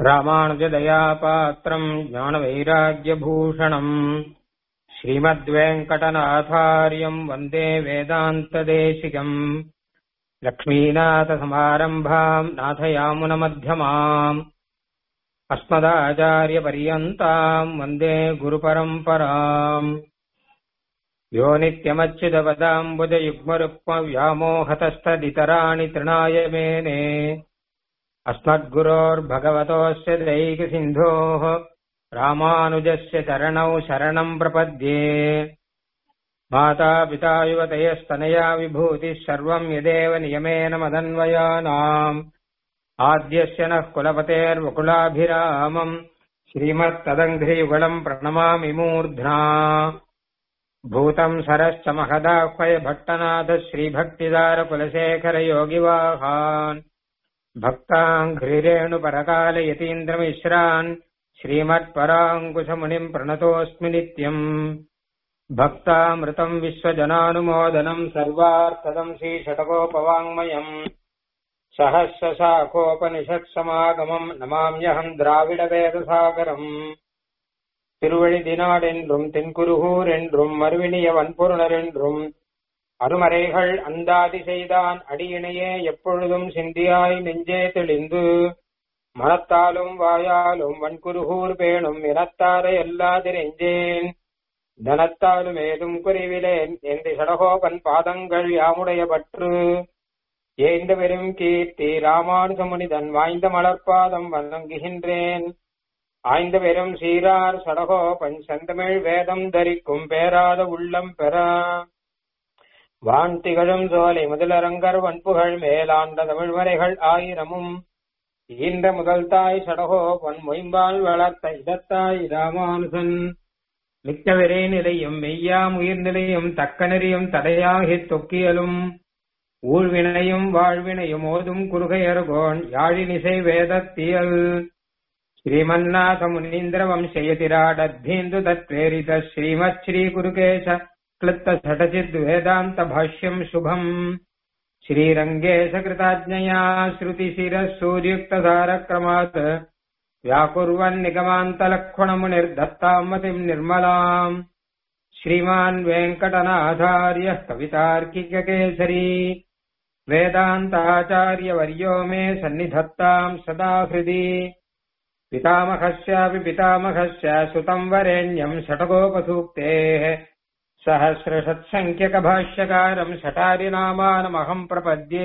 ராமானுஜதயாபாத்திரம் ஞானவைராக்கியபூஷணம் ஸ்ரீமத்வேங்கடநாதாரியம் வந்தே வேதாந்ததேசிகம் லக்ஷ்மீநாதசமாரம்பாம் நாதயாமுனமध्यமாம் अस्मदाचार्यपर्यन्ताम् वन्दे गुरुपरम्पराम् यो नित्यमच्युतपदाम्बुजयुग्मरुक्मव्यामोहतस्तदितराणि तृणाय मेने अस्मद्गुरोर्भगवतोऽस्य दैकसिन्धोः रामानुजस्य चरणौ शरणम् प्रपद्ये मातापिता युवतयस्तनया विभूतिः सर्वम् यदेव नियमेन मदन्वयानाम् आद्यस्य नः कुलपतेर्वकुलाभिरामम् श्रीमत्तदङ्घ्रियुगलम् प्रणमामि मूर्ध्ना भूतम् सरश्च महदाह्वय भट्टनाथ श्रीभक्तिदारकुलशेखरयोगिवाहान् भक्ताङ्घ्रिरेणुपरकालयतीन्द्रमिश्रान् श्रीमत्पराङ्कुशमुनिम् प्रणतोऽस्मि नित्यम् भक्तामृतम् विश्वजनानुमोदनम् सर्वार्थदम् श्रीषटकोपवाङ्मयम् சகசிரசாகோபனிஷத்சமாகமம் நமாமியகம் திராவிட வேதசாகரம் திருவழிதினாடென்றும் தென்குருகூர் என்றும் மறுவினிய வன்பொருணர் என்றும் அருமறைகள் அந்தாதி செய்தான் அடியினையே எப்பொழுதும் சிந்தியாய் நெஞ்சே தெளிந்து மனத்தாலும் வாயாலும் வன்குருகூர் பேணும் இனத்தாரை எல்லாதிரெஞ்சேன் தனத்தாலும் ஏதும் குறைவிலேன் என்று சடகோபன் பாதங்கள் யாமுடைய பற்று ஏந்த பெரும் கீர்த்தி ராமானுஜமுனிதன் வாய்ந்த மலர்பாதம் வணங்குகின்றேன் ஆய்ந்த பெரும் சீரார் சடகோபன் செந்தமிழ் வேதம் தரிக்கும் பேராத உள்ளம் பெற வான் திகழும் சோலை முதலரங்கர் வன்புகள் மேலாண்ட தமிழ்மறைகள் ஆயிரமும் ஈன்ற முதல் தாய் சடகோபன் மொயம்பால் வளர்த்த இதத்தாய் ராமானுசன் மிக்கவரே நிலையும் மெய்யாம் உயிர் நிலையும் தக்க நெறியும் தடையாகித் தொக்கியலும் ஊழ்வினையும் வாழ்வினையும் ஓதும் குறுகையர்கோன் யாழினிசை வேதத்தியல் ஸ்ரீமன்னாத முனீந்திர வம்சயதிராடத்தீந்து தத்வேரித ஸ்ரீமத் ஸ்ரீ குருகேಶ क्लृप्त सटचिद् वेदान्त भाष्यम् शुभम् श्रीरङ्गेश कृताज्ञया श्रुतिशिरः सूर्युक्तधारक्रमात् व्याकुर्वन्निगमान्तलक्ष्मणमुनिर्दत्ताम् मतिम् निर्मलाम् श्रीमान् वेङ्कटनाथार्यः कवितार्किककेसरी वेदान्ताचार्यवर्यो मे सन्निधत्ताम् सदा हृदि पितामहस्यापि पितामहस्य सुतम् वरेण्यम् षटकोपसूक्तेः सहस्रषत्सङ्ख्यकभाष्यकारम् षटारिनामानमहम् प्रपद्ये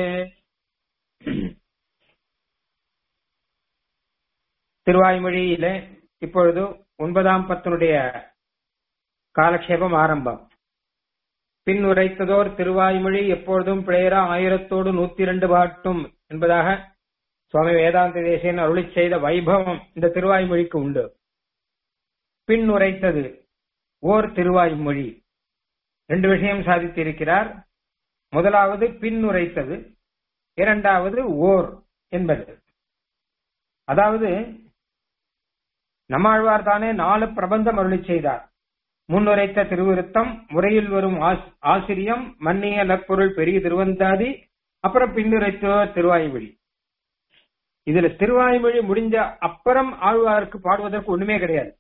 திருவாய்மொழியில இப்பொழுது ஒன்பதாம் பத்தினுடைய காலக்ஷேபம் ஆரம்பம் பின் உரைத்ததோர் திருவாய்மொழி எப்பொழுதும் பிழையரா ஆயிரத்தோடு நூத்தி இரண்டு பாட்டும் என்பதாக சுவாமி வேதாந்த தேசியன் அருளி செய்த வைபவம் இந்த திருவாய்மொழிக்கு உண்டு பின் உரைத்தது ஓர் திருவாய்மொழி ரெண்டு விஷயம் சாதித்திருக்கிறார் முதலாவது பின் உரைத்தது இரண்டாவது ஓர் என்பது அதாவது நம்மாழ்வார் தானே நாலு பிரபந்தம் அருளி செய்தார் முன்னுரைத்த திருவிருத்தம் முறையில் வரும் ஆசிரியம் மன்னிய நற்பொருள் பெரிய திருவந்தாதி அப்புறம் பின்னுரைத்த திருவாய்மொழி இதுல திருவாய்மொழி முடிஞ்ச அப்புறம் ஆழ்வாருக்கு பாடுவதற்கு ஒண்ணுமே கிடையாது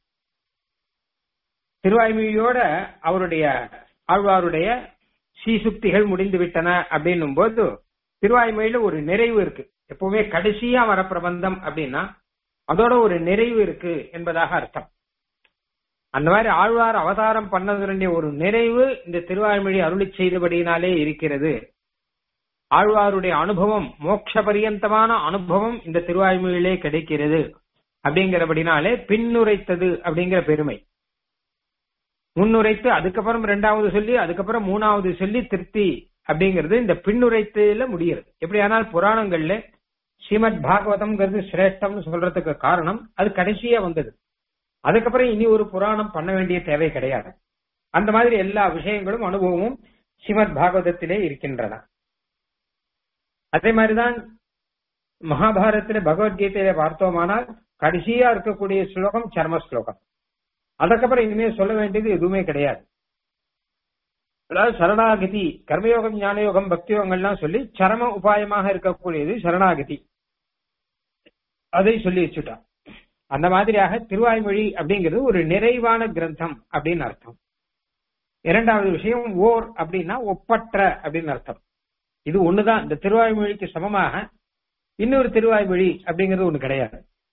திருவாய்மொழியோட அவருடைய ஆழ்வாருடைய சீசுக்திகள் முடிந்து விட்டன அப்படின்னும் போது திருவாய்மொழியில ஒரு நிறைவு இருக்கு எப்பவுமே கடைசியா வர பிரபந்தம் அப்படின்னா அதோட ஒரு நிறைவு இருக்கு என்பதாக அர்த்தம் அந்த மாதிரி ஆழ்வார் அவதாரம் பண்ணதனுடைய ஒரு நிறைவு இந்த திருவாய்மொழி அருளி செய்தபடியினாலே இருக்கிறது ஆழ்வாருடைய அனுபவம் மோட்ச பரியந்தமான அனுபவம் இந்த திருவாய்மொழியிலே கிடைக்கிறது அப்படிங்கிறபடினாலே பின்னுரைத்தது அப்படிங்கிற பெருமை முன்னுரைத்து அதுக்கப்புறம் ரெண்டாவது சொல்லி அதுக்கப்புறம் மூணாவது சொல்லி திருப்தி அப்படிங்கிறது இந்த பின்னுரைத்துல முடிகிறது எப்படியானால் புராணங்கள்ல ஸ்ரீமத் பாகவதம்ங்கிறது சிரேஷ்டம்னு சொல்றதுக்கு காரணம் அது கடைசியா வந்தது அதுக்கப்புறம் இனி ஒரு புராணம் பண்ண வேண்டிய தேவை கிடையாது அந்த மாதிரி எல்லா விஷயங்களும் அனுபவமும் ஸ்ரீமத் பாகவதத்திலே இருக்கின்றன அதே மாதிரிதான் மகாபாரதத்திலே பகவத்கீதையில பார்த்தோமானால் கடைசியா இருக்கக்கூடிய ஸ்லோகம் சர்ம ஸ்லோகம் அதுக்கப்புறம் இனிமே சொல்ல வேண்டியது எதுவுமே கிடையாது அதாவது சரணாகதி கர்மயோகம் ஞானயோகம் பக்தி யோகங்கள்லாம் சொல்லி சரம உபாயமாக இருக்கக்கூடியது சரணாகதி அதை சொல்லி வச்சுட்டான் அந்த மாதிரியாக திருவாய்மொழி அப்படிங்கிறது ஒரு நிறைவான கிரந்தம் அப்படின்னு அர்த்தம் இரண்டாவது விஷயம் ஓர் அப்படின்னா ஒப்பற்ற அப்படின்னு அர்த்தம் இது ஒண்ணுதான் இந்த திருவாய்மொழிக்கு சமமாக இன்னொரு திருவாய்மொழி அப்படிங்கிறது ஒண்ணு கிடையாது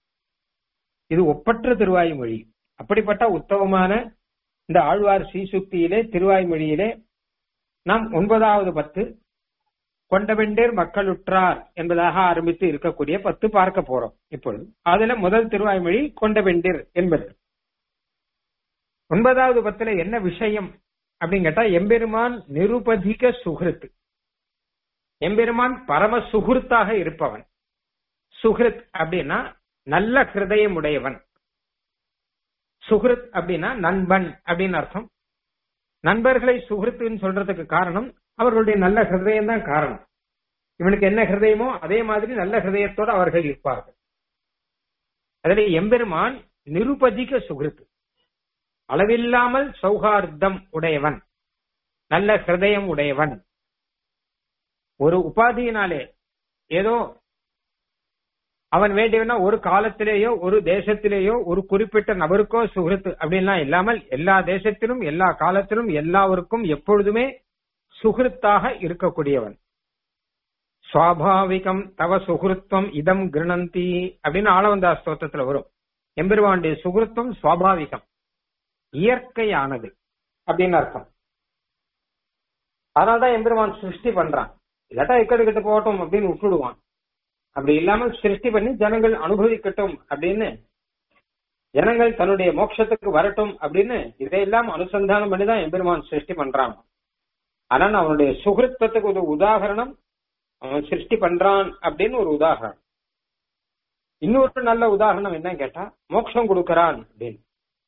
இது ஒப்பற்ற திருவாய்மொழி அப்படிப்பட்ட உத்தமமான இந்த ஆழ்வார் ஸ்ரீசுக்தியிலே திருவாய்மொழியிலே நாம் ஒன்பதாவது பத்து கொண்டவெண்டேர் மக்களுற்றார் என்பதாக ஆரம்பித்து இருக்கக்கூடிய பத்து பார்க்க போறோம் இப்பொழுது அதுல முதல் திருவாய்மொழி கொண்டவெண்டீர் என்பது ஒன்பதாவது பத்துல என்ன விஷயம் அப்படின்னு கேட்டா எம்பெருமான் நிருபதிக சுகிருத் எம்பெருமான் பரம சுகிருத்தாக இருப்பவன் சுகிருத் அப்படின்னா நல்ல ஹிருதயம் உடையவன் சுகிருத் அப்படின்னா நண்பன் அப்படின்னு அர்த்தம் நண்பர்களை சுகிருத்துன்னு சொல்றதுக்கு காரணம் அவர்களுடைய நல்ல ஹிருதயம் தான் காரணம் இவனுக்கு என்ன ஹிருதயமோ அதே மாதிரி நல்ல ஹிருதயத்தோடு அவர்கள் இருப்பார்கள் அதில் எம்பெருமான் நிருபதிக சுகிருத்து அளவில்லாமல் சௌகார்த்தம் உடையவன் நல்ல ஹிருதயம் உடையவன் ஒரு உபாதியினாலே ஏதோ அவன் வேண்டியவனா ஒரு காலத்திலேயோ ஒரு தேசத்திலேயோ ஒரு குறிப்பிட்ட நபருக்கோ சுகிருத்து அப்படின்லாம் இல்லாமல் எல்லா தேசத்திலும் எல்லா காலத்திலும் எல்லாருக்கும் எப்பொழுதுமே சுகிருத்தாக இருக்கக்கூடியவன் சுவாபாவிகம் தவ சுகிருத்வம் இதம் கிருணந்தி அப்படின்னு ஆளவந்தா ஸ்தோத்திரத்துல வரும் எம்பெருவானுடைய சுகிருத்தம் சுவாபாவிகம் இயற்கையானது அப்படின்னு அர்த்தம் அதனால்தான் எம்பெருமான் சிருஷ்டி பண்றான் இல்லாட்டா இக்கடு கிட்ட போகட்டும் அப்படின்னு விட்டுடுவான் அப்படி இல்லாமல் சிருஷ்டி பண்ணி ஜனங்கள் அனுபவிக்கட்டும் அப்படின்னு ஜனங்கள் தன்னுடைய மோட்சத்துக்கு வரட்டும் அப்படின்னு இதையெல்லாம் அனுசந்தானம் பண்ணி தான் எம்பெருமான் சிருஷ்டி பண்றான் ஆனால் அவனுடைய சுகிருத்தத்துக்கு ஒரு உதாகரணம் அவன் சிருஷ்டி பண்றான் அப்படின்னு ஒரு உதாகரணம் இன்னொரு நல்ல உதாரணம் என்ன கேட்டா மோட்சம் கொடுக்கறான் அப்படின்னு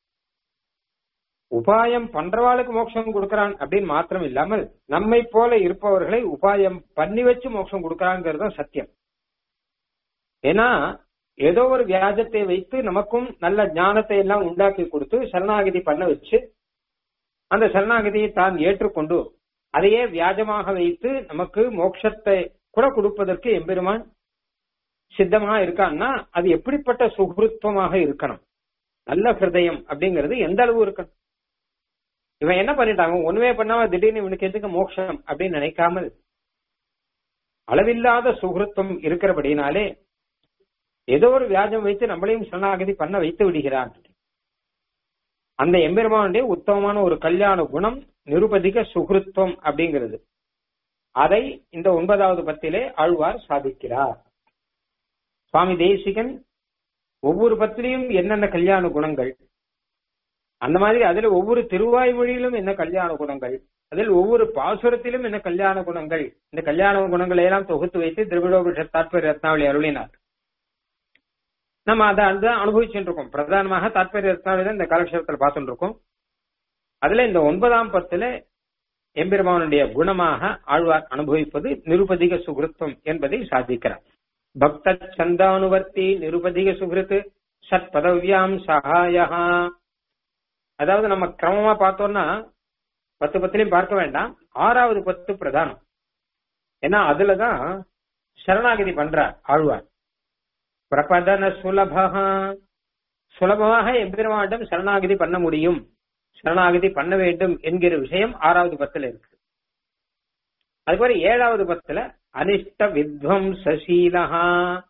உபாயம் பண்றவாளுக்கு மோட்சம் கொடுக்கறான் அப்படின்னு மாத்திரம் இல்லாமல் நம்மை போல இருப்பவர்களை உபாயம் பண்ணி வச்சு மோட்சம் கொடுக்கறாங்கிறது தான் சத்தியம் ஏன்னா ஏதோ ஒரு வியாஜத்தை வைத்து நமக்கும் நல்ல ஞானத்தை எல்லாம் உண்டாக்கி கொடுத்து சரணாகதி பண்ண வச்சு அந்த சரணாகதியை தான் ஏற்றுக்கொண்டு அதையே வியாஜமாக வைத்து நமக்கு மோட்சத்தை கூட கொடுப்பதற்கு எம்பெருமான் சித்தமா இருக்கான்னா அது எப்படிப்பட்ட சுகிருத்வமாக இருக்கணும் நல்ல ஹிருதயம் அப்படிங்கிறது எந்த அளவு இருக்கணும் இவன் என்ன பண்ணிட்டாங்க ஒண்ணுமே பண்ணாம திடீர்னு இவனுக்கு எதுக்கு மோட்சம் அப்படின்னு நினைக்காமல் அளவில்லாத சுகிருத்தம் இருக்கிறபடினாலே ஏதோ ஒரு வியாஜம் வைத்து நம்மளையும் சரணாகதி பண்ண வைத்து விடுகிறான் அந்த எம்பெருமானுடைய உத்தமமான ஒரு கல்யாண குணம் நிருபதிக சுகிருத்வம் அப்படிங்கிறது அதை இந்த ஒன்பதாவது பத்திலே ஆழ்வார் சாதிக்கிறார் சுவாமி தேசிகன் ஒவ்வொரு பத்திலையும் என்னென்ன கல்யாண குணங்கள் அந்த மாதிரி அதுல ஒவ்வொரு திருவாய்மொழியிலும் என்ன கல்யாண குணங்கள் அதில் ஒவ்வொரு பாசுரத்திலும் என்ன கல்யாண குணங்கள் இந்த கல்யாண குணங்களை எல்லாம் தொகுத்து வைத்து திரவிடோபிஷ தாற்பய ரத்னாவளி அருளினார் நம்ம அதை அந்த அனுபவிச்சுட்டு இருக்கோம் பிரதானமாக தாற்பய ரத்னாவளி தான் இந்த காலக்ஷேபத்தில் பார்த்துட்டு இருக்கோம் அதுல இந்த ஒன்பதாம் பத்துல எம்பெருமானுடைய குணமாக ஆழ்வார் அனுபவிப்பது நிருபதிக சுகிருத்தம் என்பதை சாதிக்கிறார் பக்த சந்தானுவர்த்தி நிருபதிக சுகிருத்து சத் பதவியாம் சகாயா அதாவது நம்ம கிரமமா பார்த்தோம்னா பத்து பத்துலயும் பார்க்க வேண்டாம் ஆறாவது பத்து பிரதானம் ஏன்னா அதுலதான் சரணாகதி பண்றார் ஆழ்வார் பிரபதன சுலபகா சுலபமாக எம்பெருமானிடம் சரணாகதி பண்ண முடியும் சரணாகதி பண்ண வேண்டும் என்கிற விஷயம் ஆறாவது பத்துல இருக்கு அதுபோல ஏழாவது பத்துல அனிஷ்ட வித்வம் சசீலஹா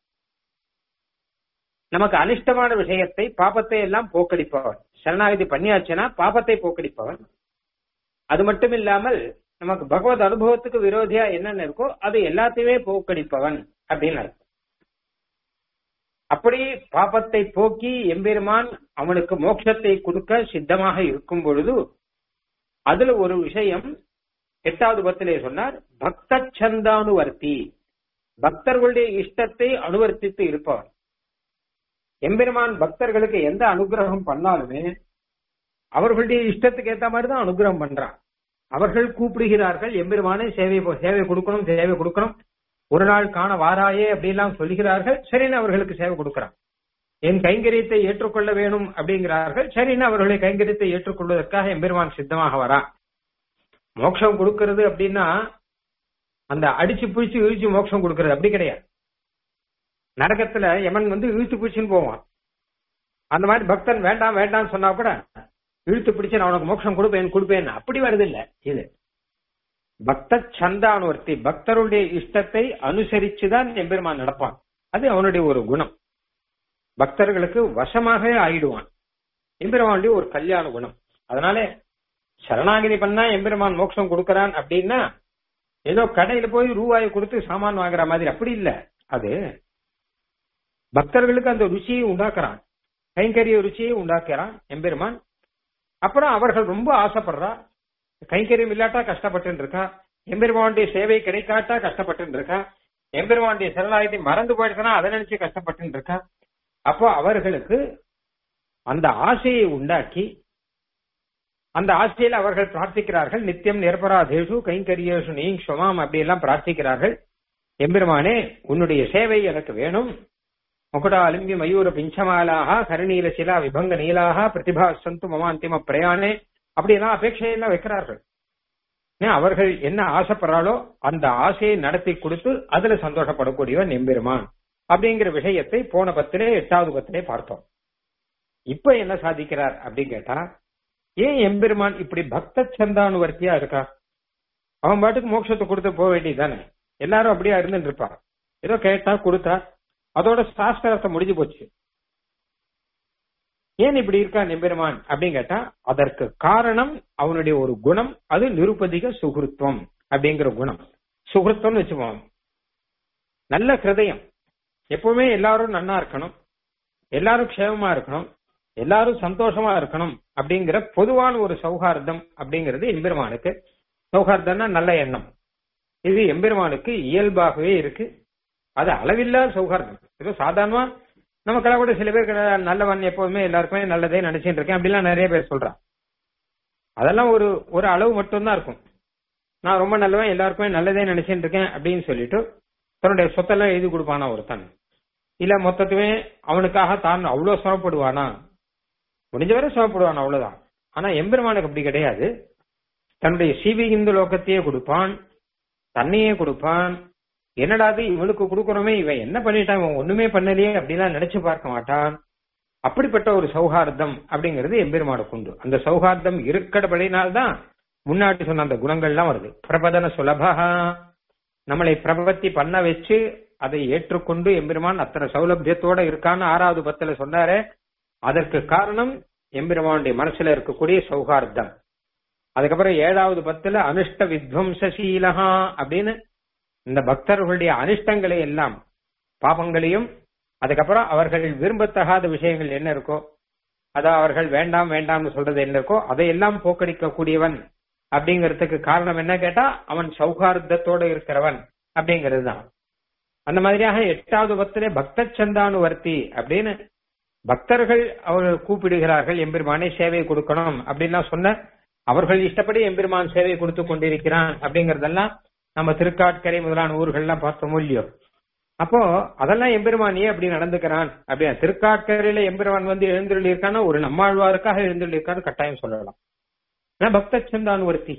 நமக்கு அனிஷ்டமான விஷயத்தை பாப்பத்தை எல்லாம் போக்கடிப்பவன் சரணாகதி பண்ணியாச்சுன்னா பாப்பத்தை போக்கடிப்பவன் அது மட்டும் இல்லாமல் நமக்கு பகவத் அனுபவத்துக்கு விரோதியா என்னென்ன இருக்கோ அது எல்லாத்தையுமே போக்கடிப்பவன் அப்படின்னு அர்த்தம் அப்படி பாப்பத்தை போக்கி எம்பெருமான் அவனுக்கு மோட்சத்தை கொடுக்க சித்தமாக இருக்கும் பொழுது அதுல ஒரு விஷயம் எட்டாவது பத்திலே சொன்னார் பக்த சந்தானுவர்த்தி பக்தர்களுடைய இஷ்டத்தை அனுவர்த்தித்து இருப்பவன் எம்பெருமான் பக்தர்களுக்கு எந்த அனுகிரகம் பண்ணாலுமே அவர்களுடைய இஷ்டத்துக்கு ஏத்த மாதிரி தான் அனுகிரகம் பண்றான் அவர்கள் கூப்பிடுகிறார்கள் எம்பெருமானை சேவை சேவை கொடுக்கணும் சேவை கொடுக்கணும் ஒரு நாள் காண வாராயே அப்படிலாம் சொல்லுகிறார்கள் சரின்னு அவர்களுக்கு சேவை கொடுக்கிறான் என் கைங்கரியத்தை ஏற்றுக்கொள்ள வேணும் அப்படிங்கிறார்கள் சரின்னு அவர்களுடைய கைங்கரியத்தை ஏற்றுக்கொள்வதற்காக எம்பெருமான் சித்தமாக வரா மோட்சம் கொடுக்கிறது அப்படின்னா அந்த அடிச்சு பிடிச்சு இழிச்சு மோட்சம் கொடுக்கிறது அப்படி கிடையாது நரகத்துல யமன் வந்து இழுத்து பிடிச்சுன்னு போவான் அந்த மாதிரி பக்தன் வேண்டாம் வேண்டாம்னு சொன்னா கூட இழுத்து பிடிச்சு நான் உனக்கு மோட்சம் கொடுப்பேன் கொடுப்பேன் அப்படி வருது இல்ல இது பக்த சந்தானுவர்த்தி பக்தருடைய இஷ்டத்தை அனுசரிச்சுதான் எம்பெருமான் நடப்பான் அது அவனுடைய ஒரு குணம் பக்தர்களுக்கு வசமாக ஆயிடுவான் எம்பெருமானுடைய ஒரு கல்யாண குணம் அதனால சரணாகிதி பண்ணா எம்பெருமான் மோட்சம் கொடுக்கறான் அப்படின்னா ஏதோ கடையில போய் ரூபாயை கொடுத்து சாமான் வாங்குற மாதிரி அப்படி இல்ல அது பக்தர்களுக்கு அந்த ருச்சியை உண்டாக்குறான் கைங்கரிய ருச்சியை உண்டாக்குறான் எம்பெருமான் அப்புறம் அவர்கள் ரொம்ப ஆசைப்படுறா கைங்கரியம் இல்லாட்டா கஷ்டப்பட்டு இருக்கா எம்பெருமானுடைய சேவை கிடைக்காட்டா கஷ்டப்பட்டு இருக்கா எம்பெருமானுடைய சரணாகத்தை மறந்து போயிடுச்சுன்னா அதை நினைச்சு கஷ்டப்பட்டு இருக்கா அப்போ அவர்களுக்கு அந்த ஆசையை உண்டாக்கி அந்த ஆசையில் அவர்கள் பிரார்த்திக்கிறார்கள் நித்தியம் நிரபராதேஷு கைங்கரியேஷு நீ சுமாம் அப்படி எல்லாம் பிரார்த்திக்கிறார்கள் எம்பெருமானே உன்னுடைய சேவை எனக்கு வேணும் முகுடா அலிம்பி மயூர பிஞ்சமாலாக கருநீல சிலா விபங்க நீலாக பிரதிபா சந்து மமாந்திம பிரயாணே அப்படியெல்லாம் அபேட்சையெல்லாம் வைக்கிறார்கள் ஏன் அவர்கள் என்ன ஆசைப்படுறாளோ அந்த ஆசையை நடத்தி கொடுத்து அதுல சந்தோஷப்படக்கூடியவன் எம்பெருமான் அப்படிங்கிற விஷயத்தை போன பத்திலே எட்டாவது பத்திலே பார்த்தோம் இப்ப என்ன சாதிக்கிறார் அப்படின்னு கேட்டா ஏன் எம்பெருமான் இப்படி பக்த சந்தானுவர்த்தியா இருக்கா அவன் பாட்டுக்கு மோட்சத்தை கொடுத்து போக வேண்டியதுதானே எல்லாரும் அப்படியா இருந்துட்டு இருப்பா ஏதோ கேட்டா கொடுத்தா அதோட சாஸ்திரத்தை முடிஞ்சு போச்சு ஏன் இப்படி இருக்கான் எம்பெருமான் அப்படின்னு கேட்டா அதற்கு காரணம் அவனுடைய ஒரு குணம் அது நிருபதிக சுகிருத்துவம் அப்படிங்கிற குணம் சுகிருத்தம்னு வச்சுப்போம் நல்ல ஹிருதயம் எப்பவுமே எல்லாரும் நன்னா இருக்கணும் எல்லாரும் க்ஷேமமா இருக்கணும் எல்லாரும் சந்தோஷமா இருக்கணும் அப்படிங்கிற பொதுவான ஒரு சௌஹார்தம் அப்படிங்கிறது எம்பெருமானுக்கு சௌஹார்தம்னா நல்ல எண்ணம் இது எம்பெருமானுக்கு இயல்பாகவே இருக்கு அது அளவில்லாத சௌஹார்தம் ஏதோ சாதாரணமா நமக்கெல்லாம் கூட சில பேர் நல்லவன் எப்போதுமே எல்லாருக்குமே நல்லதே நினைச்சிட்டு இருக்கேன் அப்படிலாம் நிறைய பேர் சொல்றான் அதெல்லாம் ஒரு ஒரு அளவு மட்டும்தான் இருக்கும் நான் ரொம்ப நல்லவன் எல்லாருக்குமே நல்லதே நினைச்சிட்டு இருக்கேன் அப்படின்னு சொல்லிட்டு தன்னுடைய சொத்தெல்லாம் எழுதி கொடுப்பானா ஒருத்தன் இல்ல மொத்தத்துமே அவனுக்காக தான் அவ்வளவு சிரமப்படுவானா முடிஞ்சவரை சிரமப்படுவான் அவ்வளவுதான் ஆனா எம்பெருமானுக்கு அப்படி கிடையாது தன்னுடைய சீவி இந்து லோகத்தையே கொடுப்பான் தன்னையே கொடுப்பான் என்னடாது இவனுக்கு கொடுக்கறோமே இவன் என்ன பண்ணிட்டான் இவன் ஒண்ணுமே பண்ணலையே அப்படிலாம் நினைச்சு பார்க்க மாட்டான் அப்படிப்பட்ட ஒரு சௌஹார்தம் அப்படிங்கிறது எம்பெருமானுக்கு உண்டு அந்த சௌஹார்தம் இருக்கடபடினால்தான் முன்னாடி சொன்ன அந்த குணங்கள்லாம் வருது பிரபதன சுலபா நம்மளை பிரபத்தி பண்ண வச்சு அதை ஏற்றுக்கொண்டு எம்பெருமான் அத்தனை சௌலபியத்தோட இருக்கான்னு ஆறாவது பத்துல சொன்னாரே அதற்கு காரணம் எம்பெருமானுடைய மனசுல இருக்கக்கூடிய சௌஹார்தம் அதுக்கப்புறம் ஏழாவது பத்துல அனுஷ்ட வித்வம்சசீலகா அப்படின்னு இந்த பக்தர்களுடைய அனிஷ்டங்களை எல்லாம் பாபங்களையும் அதுக்கப்புறம் அவர்கள் விரும்பத்தகாத விஷயங்கள் என்ன இருக்கோ அதை அவர்கள் வேண்டாம் வேண்டாம்னு சொல்றது என்ன இருக்கோ அதையெல்லாம் போக்கடிக்க கூடியவன் அப்படிங்கறதுக்கு காரணம் என்ன கேட்டா அவன் சௌகார்த்தத்தோட இருக்கிறவன் அப்படிங்கிறது தான் அந்த மாதிரியாக எட்டாவது பத்திலே பக்த சந்தானுவர்த்தி அப்படின்னு பக்தர்கள் அவர்கள் கூப்பிடுகிறார்கள் எம்பெருமானே சேவை கொடுக்கணும் அப்படின்லாம் சொன்ன அவர்கள் இஷ்டப்படி எம்பெருமான் சேவை கொடுத்து கொண்டிருக்கிறான் அப்படிங்கறதெல்லாம் நம்ம திருக்காட்கரை முதலான ஊர்கள்லாம் பார்த்தோம் இல்லையோ அப்போ அதெல்லாம் எம்பெருமான் ஏன் அப்படி நடந்துக்கிறான் அப்படியா திருக்காட்கரையில எம்பெருமான் வந்து எழுந்துள்ளி இருக்கான்னா ஒரு நம்மாழ்வாருக்காக எழுந்துள்ளி இருக்கான்னு கட்டாயம் சொல்லலாம் ஏன்னா பக்த சந்தானுவர்த்தி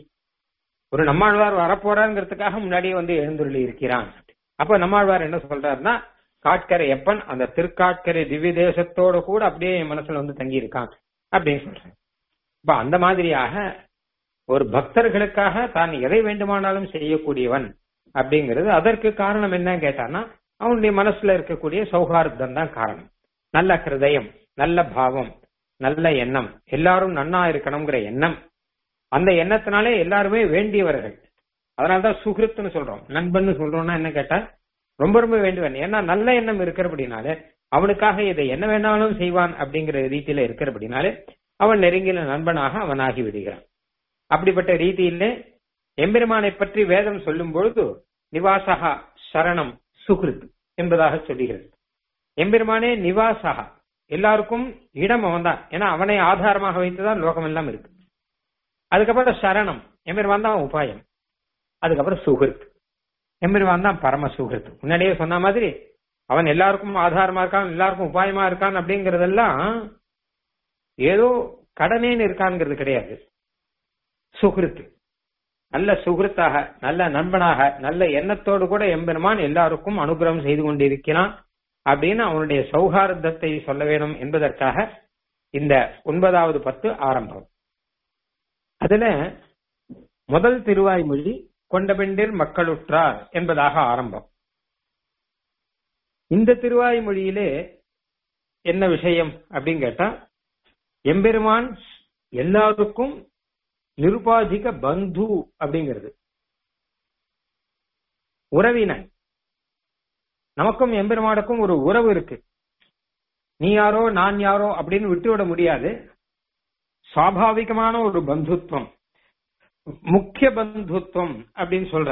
ஒரு நம்மாழ்வார் வரப்போறாங்கிறதுக்காக முன்னாடியே வந்து எழுந்துள்ளி இருக்கிறான் அப்ப நம்மாழ்வார் என்ன சொல்றாருன்னா காட்கரை எப்பன் அந்த திருக்காட்கரை திவ்ய தேசத்தோட கூட அப்படியே என் மனசுல வந்து தங்கி இருக்கான் அப்படின்னு சொல்றேன் இப்ப அந்த மாதிரியாக ஒரு பக்தர்களுக்காக தான் எதை வேண்டுமானாலும் செய்யக்கூடியவன் அப்படிங்கிறது அதற்கு காரணம் என்ன கேட்டான்னா அவனுடைய மனசுல இருக்கக்கூடிய சௌகார்த்தம் தான் காரணம் நல்ல ஹிருதயம் நல்ல பாவம் நல்ல எண்ணம் எல்லாரும் நன்னா இருக்கணுங்கிற எண்ணம் அந்த எண்ணத்தினாலே எல்லாருமே வேண்டியவர்கள் அதனாலதான் சுகிருத்துன்னு சொல்றோம் நண்பன் சொல்றோம்னா என்ன கேட்டா ரொம்ப ரொம்ப வேண்டுவன் ஏன்னா நல்ல எண்ணம் இருக்கிறபடினாலே அவனுக்காக இதை என்ன வேணாலும் செய்வான் அப்படிங்கிற ரீதியில இருக்கிறபடினாலே அவன் நெருங்கின நண்பனாக அவன் ஆகி விடுகிறான் அப்படிப்பட்ட ரீதியிலே எம்பெருமானை பற்றி வேதம் சொல்லும் பொழுது நிவாசகா சரணம் சுகிருத் என்பதாக சொல்லுகிறது எம்பெருமானே நிவாசகா எல்லாருக்கும் இடம் அவன் தான் ஏன்னா அவனை ஆதாரமாக வைத்துதான் லோகம் எல்லாம் இருக்கு அதுக்கப்புறம் சரணம் எம்பெருமான் தான் உபாயம் அதுக்கப்புறம் சுகிருத் எம்பெருமான் தான் பரம சுகிருத் முன்னாடியே சொன்ன மாதிரி அவன் எல்லாருக்கும் ஆதாரமா இருக்கான் எல்லாருக்கும் உபாயமா இருக்கான் அப்படிங்கறதெல்லாம் ஏதோ கடனேன்னு இருக்கான்ங்கிறது கிடையாது சுகிருத்து நல்ல சுகிருத்தாக நல்ல நண்பனாக நல்ல எண்ணத்தோடு கூட எம்பெருமான் எல்லாருக்கும் அனுகிரகம் செய்து கொண்டிருக்கிறான் அப்படின்னு அவனுடைய சௌஹார்தத்தை சொல்ல வேணும் என்பதற்காக இந்த ஒன்பதாவது பத்து ஆரம்பம் அதுல முதல் திருவாய்மொழி கொண்டபெண்டிர் மக்களுற்றார் என்பதாக ஆரம்பம் இந்த திருவாய்மொழியிலே என்ன விஷயம் அப்படின்னு கேட்டா எம்பெருமான் எல்லாருக்கும் நிருபாதிக பந்து அப்படிங்கிறது உறவினன் நமக்கும் எம்பெருமானுக்கும் ஒரு உறவு இருக்கு நீ யாரோ நான் யாரோ அப்படின்னு விட்டுவிட முடியாது சுவாபாவிகமான ஒரு பந்துத்வம் முக்கிய பந்துத்வம் அப்படின்னு சொல்ற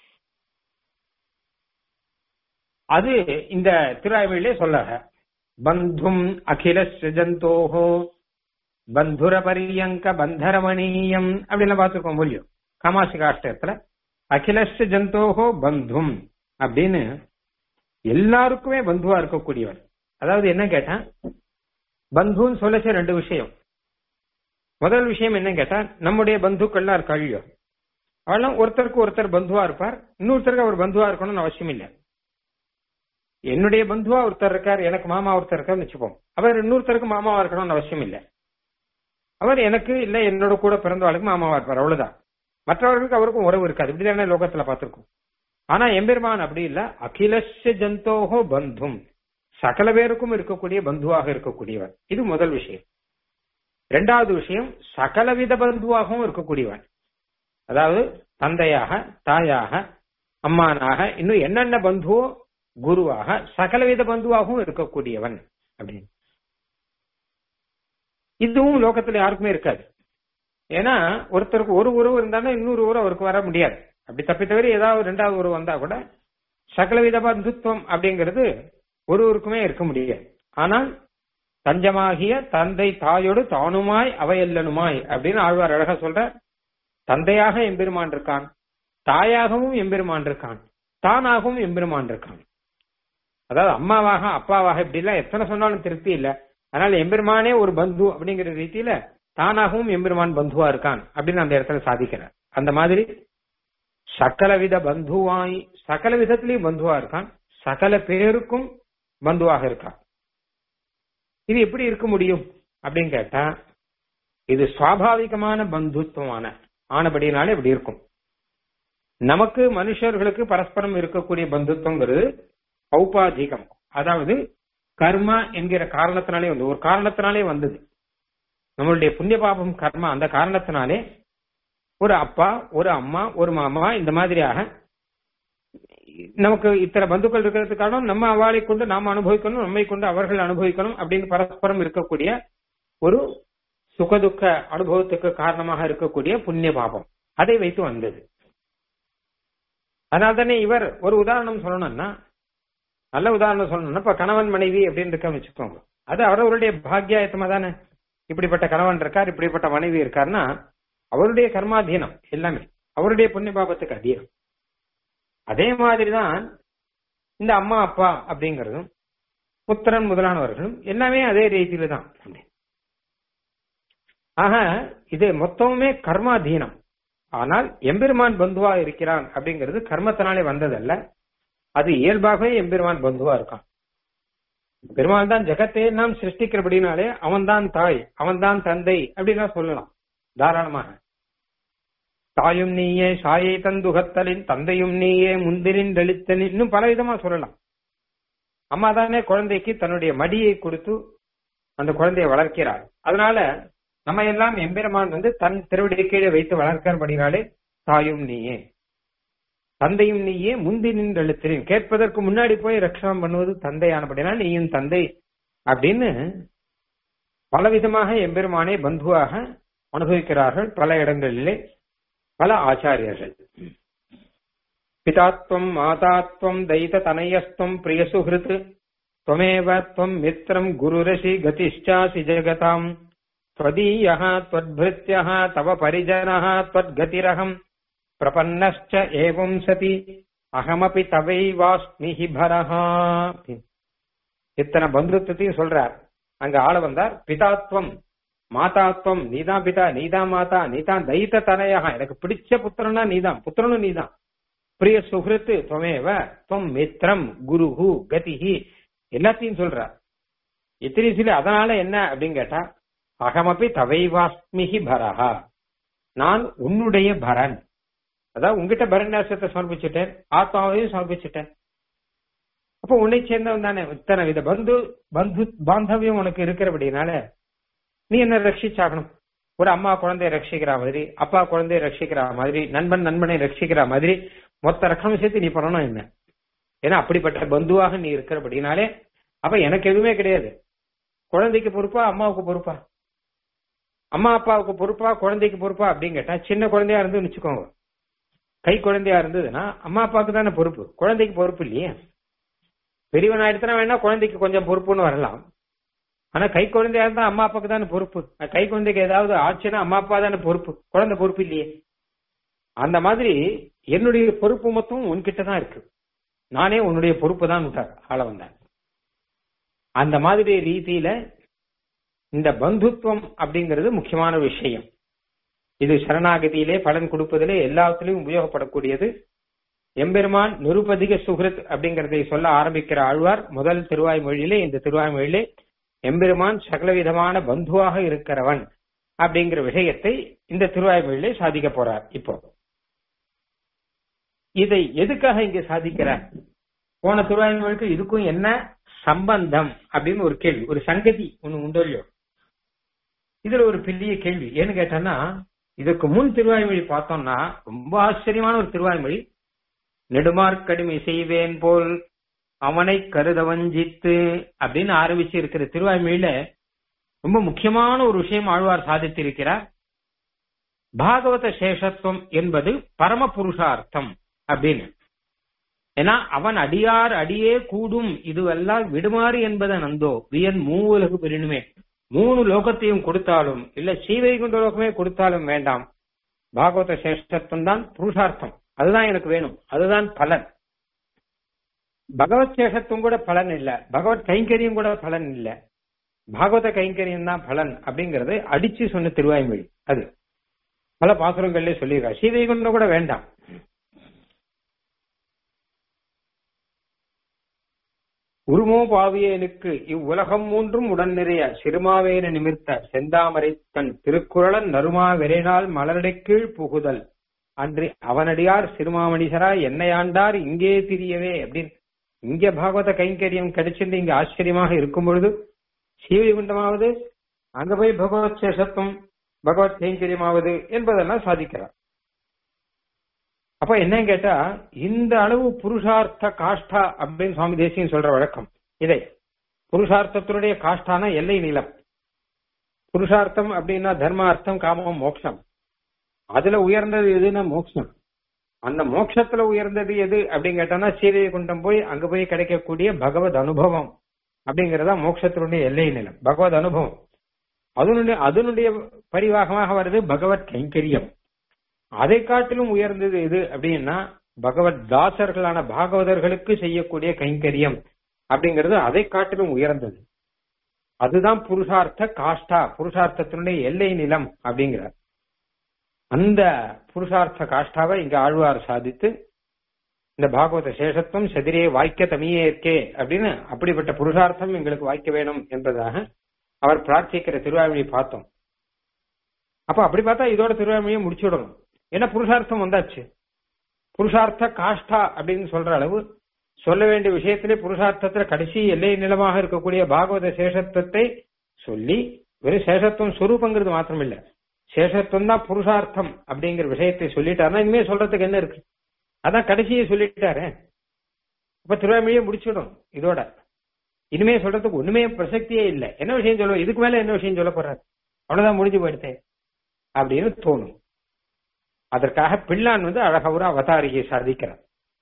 அது இந்த திருவாய்மொழியிலே சொல்ல பந்தும் அகில ஜந்தோஹோ பந்துர பரியங்க பந்தரமணீயம் அப்படின்னு பார்த்துருக்கோம் மூலியம் காமாசி காஷ்டத்துல அகிலஸ்ட ஜந்தோஹோ பந்தும் அப்படின்னு எல்லாருக்குமே பந்துவா இருக்கக்கூடியவர் அதாவது என்ன கேட்டா பந்துன்னு சொல்லச்ச ரெண்டு விஷயம் முதல் விஷயம் என்ன கேட்டா நம்முடைய பந்துக்கள்லாம் இருக்கா இல்லையோ அவெல்லாம் ஒருத்தருக்கு ஒருத்தர் பந்துவா இருப்பார் இன்னொருத்தருக்கு அவர் பந்துவா இருக்கணும்னு அவசியம் இல்லை என்னுடைய பந்துவா ஒருத்தர் இருக்கார் எனக்கு மாமா ஒருத்தர் இருக்காருன்னு வச்சுப்போம் அவர் இன்னொருத்தருக்கு மாமாவா இருக்கணும்னு அவசியம் இல்லை அவர் எனக்கு இல்ல என்னோட கூட பிறந்தவாளுக்கு மாமாவா இருப்பார் அவ்வளவுதான் மற்றவர்களுக்கு அவருக்கும் உறவு இருக்காது இப்படிதானே லோகத்துல பார்த்திருக்கோம் ஆனா எம்பெருமான் அப்படி இல்ல அகிலஸ்ய ஜந்தோகோ பந்தும் சகல பேருக்கும் இருக்கக்கூடிய பந்துவாக இருக்கக்கூடியவர் இது முதல் விஷயம் இரண்டாவது விஷயம் சகலவித பந்துவாகவும் இருக்கக்கூடியவன் அதாவது தந்தையாக தாயாக அம்மானாக இன்னும் என்னென்ன பந்துவோ குருவாக சகலவித பந்துவாகவும் இருக்கக்கூடியவன் அப்படின்னு இதுவும் லோகத்துல யாருக்குமே இருக்காது ஏன்னா ஒருத்தருக்கு ஒரு உறவு இருந்தாலும் இன்னொரு உறவு அவருக்கு வர முடியாது அப்படி தப்பி தவிர ஏதாவது ரெண்டாவது உறவு வந்தா கூட சகலவித பந்துத்துவம் அப்படிங்கிறது ஒருவருக்குமே இருக்க முடியாது ஆனால் தஞ்சமாகிய தந்தை தாயோடு தானுமாய் அவையல்லனுமாய் அப்படின்னு ஆழ்வார் அழகா சொல்ற தந்தையாக எம்பெருமான் இருக்கான் தாயாகவும் எம்பெருமான் இருக்கான் தானாகவும் எம்பெருமான் இருக்கான் அதாவது அம்மாவாக அப்பாவாக இப்படி எல்லாம் எத்தனை சொன்னாலும் திருப்தி இல்ல அதனால எம்பெருமானே ஒரு பந்து அப்படிங்கிற ரீதியில தானாகவும் எம்பெருமான் பந்துவா இருக்கான் அப்படின்னு அந்த இடத்துல சாதிக்கிறார் அந்த மாதிரி சகலவித பந்துவாய் சகல விதத்திலையும் பந்துவா இருக்கான் சகல பேருக்கும் பந்துவாக இருக்கான் இது எப்படி இருக்க முடியும் அப்படின்னு கேட்டா இது சுவாபாவிகமான பந்துத்துவமான ஆனபடினாலே இப்படி இருக்கும் நமக்கு மனுஷர்களுக்கு பரஸ்பரம் இருக்கக்கூடிய பந்துத்துவங்கிறது ஔபாதிகம் அதாவது கர்மா என்கிற காரணத்தினாலே வந்து ஒரு காரணத்தினாலே வந்தது நம்மளுடைய புண்ணிய பாபம் கர்மா அந்த காரணத்தினாலே ஒரு அப்பா ஒரு அம்மா ஒரு மாமா இந்த மாதிரியாக நமக்கு இத்தனை பந்துக்கள் இருக்கிறதுக்கு காரணம் நம்ம அவளை கொண்டு நாம் அனுபவிக்கணும் நம்மை கொண்டு அவர்கள் அனுபவிக்கணும் அப்படின்னு பரஸ்பரம் இருக்கக்கூடிய ஒரு சுகதுக்க அனுபவத்துக்கு காரணமாக இருக்கக்கூடிய புண்ணிய பாபம் அதை வைத்து வந்தது அதனால தானே இவர் ஒரு உதாரணம் சொல்லணும்னா நல்ல உதாரணம் சொல்லணும்னா இப்ப கணவன் மனைவி அப்படின்னு இருக்க வச்சுக்கோங்க அது அவரவருடைய பாக்கியாயத்தமா தானே இப்படிப்பட்ட கணவன் இருக்கார் இப்படிப்பட்ட மனைவி இருக்காருன்னா அவருடைய கர்மாதீனம் எல்லாமே அவருடைய புண்ணிய பாபத்துக்கு அதீனம் அதே மாதிரிதான் இந்த அம்மா அப்பா அப்படிங்கறதும் புத்திரன் முதலானவர்களும் எல்லாமே அதே ரீதியில தான் ஆக இது மொத்தமுமே கர்மாதீனம் ஆனால் எம்பெருமான் பந்துவா இருக்கிறான் அப்படிங்கிறது கர்மத்தினாலே வந்ததல்ல அது இயல்பாகவே எம்பெருமான் பந்துவா இருக்கான் பெருமாள் தான் ஜெகத்தை நாம் சிருஷ்டிக்கிறபடினாலே அவன் தான் தாய் அவன் தான் தந்தை அப்படின்னா சொல்லலாம் தாராளமாக தாயும் நீயே சாயை தந்துகத்தலின் தந்தையும் நீயே முந்திரின் தளித்தலின் இன்னும் பல விதமா சொல்லலாம் அம்மா தானே குழந்தைக்கு தன்னுடைய மடியை கொடுத்து அந்த குழந்தையை வளர்க்கிறார் அதனால நம்ம எல்லாம் எம்பெருமான் வந்து தன் திருவடி கீழே வைத்து வளர்க்கிறபடினாலே தாயும் நீயே தந்தையும் நீயே முந்தி நின்று எழுத்தினேன் கேட்பதற்கு முன்னாடி போய் ரட்சணம் பண்ணுவது தந்தையானபடினால் நீயும் தந்தை அப்படின்னு பலவிதமாக எம்பெருமானே பந்துவாக அனுபவிக்கிறார்கள் பல இடங்களிலே பல ஆச்சாரியர்கள் பிதாத்வம் மாதாத்வம் தைத தனயஸ்துவம் பிரியசுகிருத் त्वमेव त्वम् मित्रम् गुरुरसि गतिश्चासि जगताम् त्वदीयः त्वद्भृत्यः तव परिजनः त्वद्गतिरहम् பிரபன்னश्च ஏவம் சதி அகமபி தவைவாஸ்மி பரஹா இத்தனை பந்துத்துவத்தையும் சொல்றார் அங்க ஆள வந்தார் பிதாத்வம் மாதாத்வம் நீதான் பிதா நீதான் மாதா நீதான் தைத்த தனையாக எனக்கு பிடிச்ச புத்திரனா நீதான் புத்திரனும் நீதான் பிரிய சுகிருத்து துவமேவ துவம் மித்ரம் குருஹு கதிஹி எல்லாத்தையும் சொல்றார் எத்தனை சொல்லி அதனால என்ன அப்படின்னு கேட்டா அகமபி தவைவாஸ்மிகி பரஹா நான் உன்னுடைய பரன் அதாவது உங்ககிட்ட பரநியாசத்தை சமர்ப்பிச்சுட்டேன் ஆத்மாவையும் சமர்ப்பிச்சுட்டேன் அப்போ உன்னை சேர்ந்தவன் தானே இத்தனை வித பந்து பந்து பாந்தவியம் உனக்கு இருக்கிறபடினால நீ என்ன ரட்சிச்சாகணும் ஒரு அம்மா குழந்தைய ரட்சிக்கிற மாதிரி அப்பா குழந்தைய ரட்சிக்கிற மாதிரி நண்பன் நண்பனை ரட்சிக்கிற மாதிரி மொத்த ரக்கணம் சேர்த்து நீ பண்ணணும் என்ன ஏன்னா அப்படிப்பட்ட பந்துவாக நீ இருக்கிறபடினாலே அப்ப எனக்கு எதுவுமே கிடையாது குழந்தைக்கு பொறுப்பா அம்மாவுக்கு பொறுப்பா அம்மா அப்பாவுக்கு பொறுப்பா குழந்தைக்கு பொறுப்பா அப்படின்னு கேட்டா சின்ன குழந்தையா இருந்து வச்சுக்கோங்க கை குழந்தையா இருந்ததுன்னா அம்மா அப்பாவுக்கு தானே பொறுப்பு குழந்தைக்கு பொறுப்பு இல்லையே பெரியவன் ஆயிடுச்சுனா வேணா குழந்தைக்கு கொஞ்சம் பொறுப்புன்னு வரலாம் ஆனா கை குழந்தையா இருந்தா அம்மா அப்பாவுக்கு தானே பொறுப்பு கை குழந்தைக்கு ஏதாவது ஆச்சுன்னா அம்மா அப்பா தானே பொறுப்பு குழந்தை பொறுப்பு இல்லையே அந்த மாதிரி என்னுடைய பொறுப்பு மொத்தம் உன்கிட்ட தான் இருக்கு நானே உன்னுடைய பொறுப்பு தான் ஆள வந்தேன் அந்த மாதிரி ரீதியில இந்த பந்துத்துவம் அப்படிங்கிறது முக்கியமான விஷயம் இது சரணாகதியிலே பலன் கொடுப்பதிலே எல்லாத்திலையும் உபயோகப்படக்கூடியது எம்பெருமான் நிருபதிக சுகிருத் அப்படிங்கறதை சொல்ல ஆரம்பிக்கிற ஆழ்வார் முதல் திருவாய்மொழியிலே இந்த திருவாய்மொழியிலே எம்பெருமான் சகலவிதமான பந்துவாக இருக்கிறவன் அப்படிங்கிற விஷயத்தை இந்த திருவாய்மொழியிலே சாதிக்க போறார் இப்போ இதை எதுக்காக இங்க சாதிக்கிறார் போன திருவாய்மொழிக்கு இதுக்கும் என்ன சம்பந்தம் அப்படின்னு ஒரு கேள்வி ஒரு சங்கதி ஒண்ணு உண்டோ இல்லையோ இதுல ஒரு பெரிய கேள்வி ஏன்னு கேட்டோம்னா இதுக்கு முன் திருவாய்மொழி பார்த்தோம்னா ரொம்ப ஆச்சரியமான ஒரு திருவாய்மொழி நெடுமார்க்கடிமை செய்வேன் போல் அவனை கருத வஞ்சித்து அப்படின்னு ஆரம்பிச்சு இருக்கிற திருவாய்மொழியில ரொம்ப முக்கியமான ஒரு விஷயம் ஆழ்வார் சாதித்திருக்கிறார் பாகவத சேஷத்துவம் என்பது பரம புருஷார்த்தம் அப்படின்னு ஏன்னா அவன் அடியார் அடியே கூடும் இதுவெல்லாம் விடுமாறு என்பதை நந்தோ வியன் மூவுலகு பெரியணுமே மூணு லோகத்தையும் கொடுத்தாலும் இல்ல ஸ்ரீவைகுண்ட லோகமே கொடுத்தாலும் வேண்டாம் பாகவத சேஷ்டத்துவம் தான் புருஷார்த்தம் அதுதான் எனக்கு வேணும் அதுதான் பலன் பகவத் சேஷத்துவம் கூட பலன் இல்ல பகவத் கைங்கரியம் கூட பலன் இல்ல பாகவத கைங்கரியம் தான் பலன் அப்படிங்கறது அடிச்சு சொன்ன திருவாய்மொழி அது பல பாசுரங்கள்லயே சொல்லியிருக்கா ஸ்ரீவைகுண்டம் கூட வேண்டாம் உருமோ பாவியனுக்கு இவ்வுலகம் மூன்றும் உடன் நிறைய சிறுமாவேன நிமிர்த்த செந்தாமரை தன் திருக்குறளன் நறுமா விரைநாள் மலரடை கீழ் புகுதல் அன்று அவனடியார் சிறுமாமணிசரா என்னையாண்டார் இங்கே திரியவே அப்படின்னு இங்க பாகவத கைங்கரியம் கிடைச்சிருந்து இங்க ஆச்சரியமாக இருக்கும் பொழுது சீவகுண்டமாவது அங்க போய் பகவத் சேஷத்துவம் பகவத் கைங்கரியமாவது என்பதெல்லாம் சாதிக்கிறார் அப்ப என்ன கேட்டா இந்த அளவு புருஷார்த்த காஷ்டா அப்படின்னு சுவாமி தேசியம் சொல்ற வழக்கம் இதை புருஷார்த்தத்தினுடைய காஷ்டான எல்லை நீளம் புருஷார்த்தம் அப்படின்னா தர்மார்த்தம் காமம் மோட்சம் அதுல உயர்ந்தது எதுன்னா மோட்சம் அந்த மோட்சத்துல உயர்ந்தது எது அப்படின்னு கேட்டோம்னா சீதையை குண்டம் போய் அங்க போய் கிடைக்கக்கூடிய பகவத் அனுபவம் அப்படிங்கறதா மோட்சத்தினுடைய எல்லை நிலம் பகவத் அனுபவம் அதனுடைய அதனுடைய பரிவாகமாக வருது பகவத் கைங்கரியம் அதை காட்டிலும் உயர்ந்தது எது அப்படின்னா பகவத் தாசர்களான பாகவதர்களுக்கு செய்யக்கூடிய கைங்கரியம் அப்படிங்கிறது அதை காட்டிலும் உயர்ந்தது அதுதான் புருஷார்த்த காஷ்டா புருஷார்த்தத்தினுடைய எல்லை நிலம் அப்படிங்கிறார் அந்த புருஷார்த்த காஷ்டாவை இங்க ஆழ்வார் சாதித்து இந்த பாகவத சேஷத்துவம் செதிரே வாய்க்க தமியே இருக்கே அப்படின்னு அப்படிப்பட்ட புருஷார்த்தம் எங்களுக்கு வாய்க்க வேணும் என்பதாக அவர் பிரார்த்திக்கிற திருவாழ்மொழி பார்த்தோம் அப்ப அப்படி பார்த்தா இதோட திருவாழ்மொழியை முடிச்சு விடணும் ஏன்னா புருஷார்த்தம் வந்தாச்சு புருஷார்த்த காஷ்டா அப்படின்னு சொல்ற அளவு சொல்ல வேண்டிய விஷயத்திலே புருஷார்த்தத்துல கடைசி எல்லை நிலமாக இருக்கக்கூடிய பாகவத சேஷத்துவத்தை சொல்லி வெறும் சேஷத்துவம் சுரூபங்கிறது மாத்திரம் இல்ல சேஷத்துவம் தான் புருஷார்த்தம் அப்படிங்கிற விஷயத்தை சொல்லிட்டாருன்னா இனிமே சொல்றதுக்கு என்ன இருக்கு அதான் கடைசியை சொல்லிட்டாரு அப்ப திருவாமொழியை முடிச்சிடும் இதோட இனிமே சொல்றதுக்கு ஒண்ணுமே பிரசக்தியே இல்லை என்ன விஷயம் சொல்லுவோம் இதுக்கு மேல என்ன விஷயம் சொல்ல போறாரு அவ்வளவுதான் முடிஞ்சு போயிடுத்தேன் அப்படின்னு தோணும் அதற்காக பிள்ளான் வந்து அழகா ஒரு அவதாரியை சாதிக்கிறார்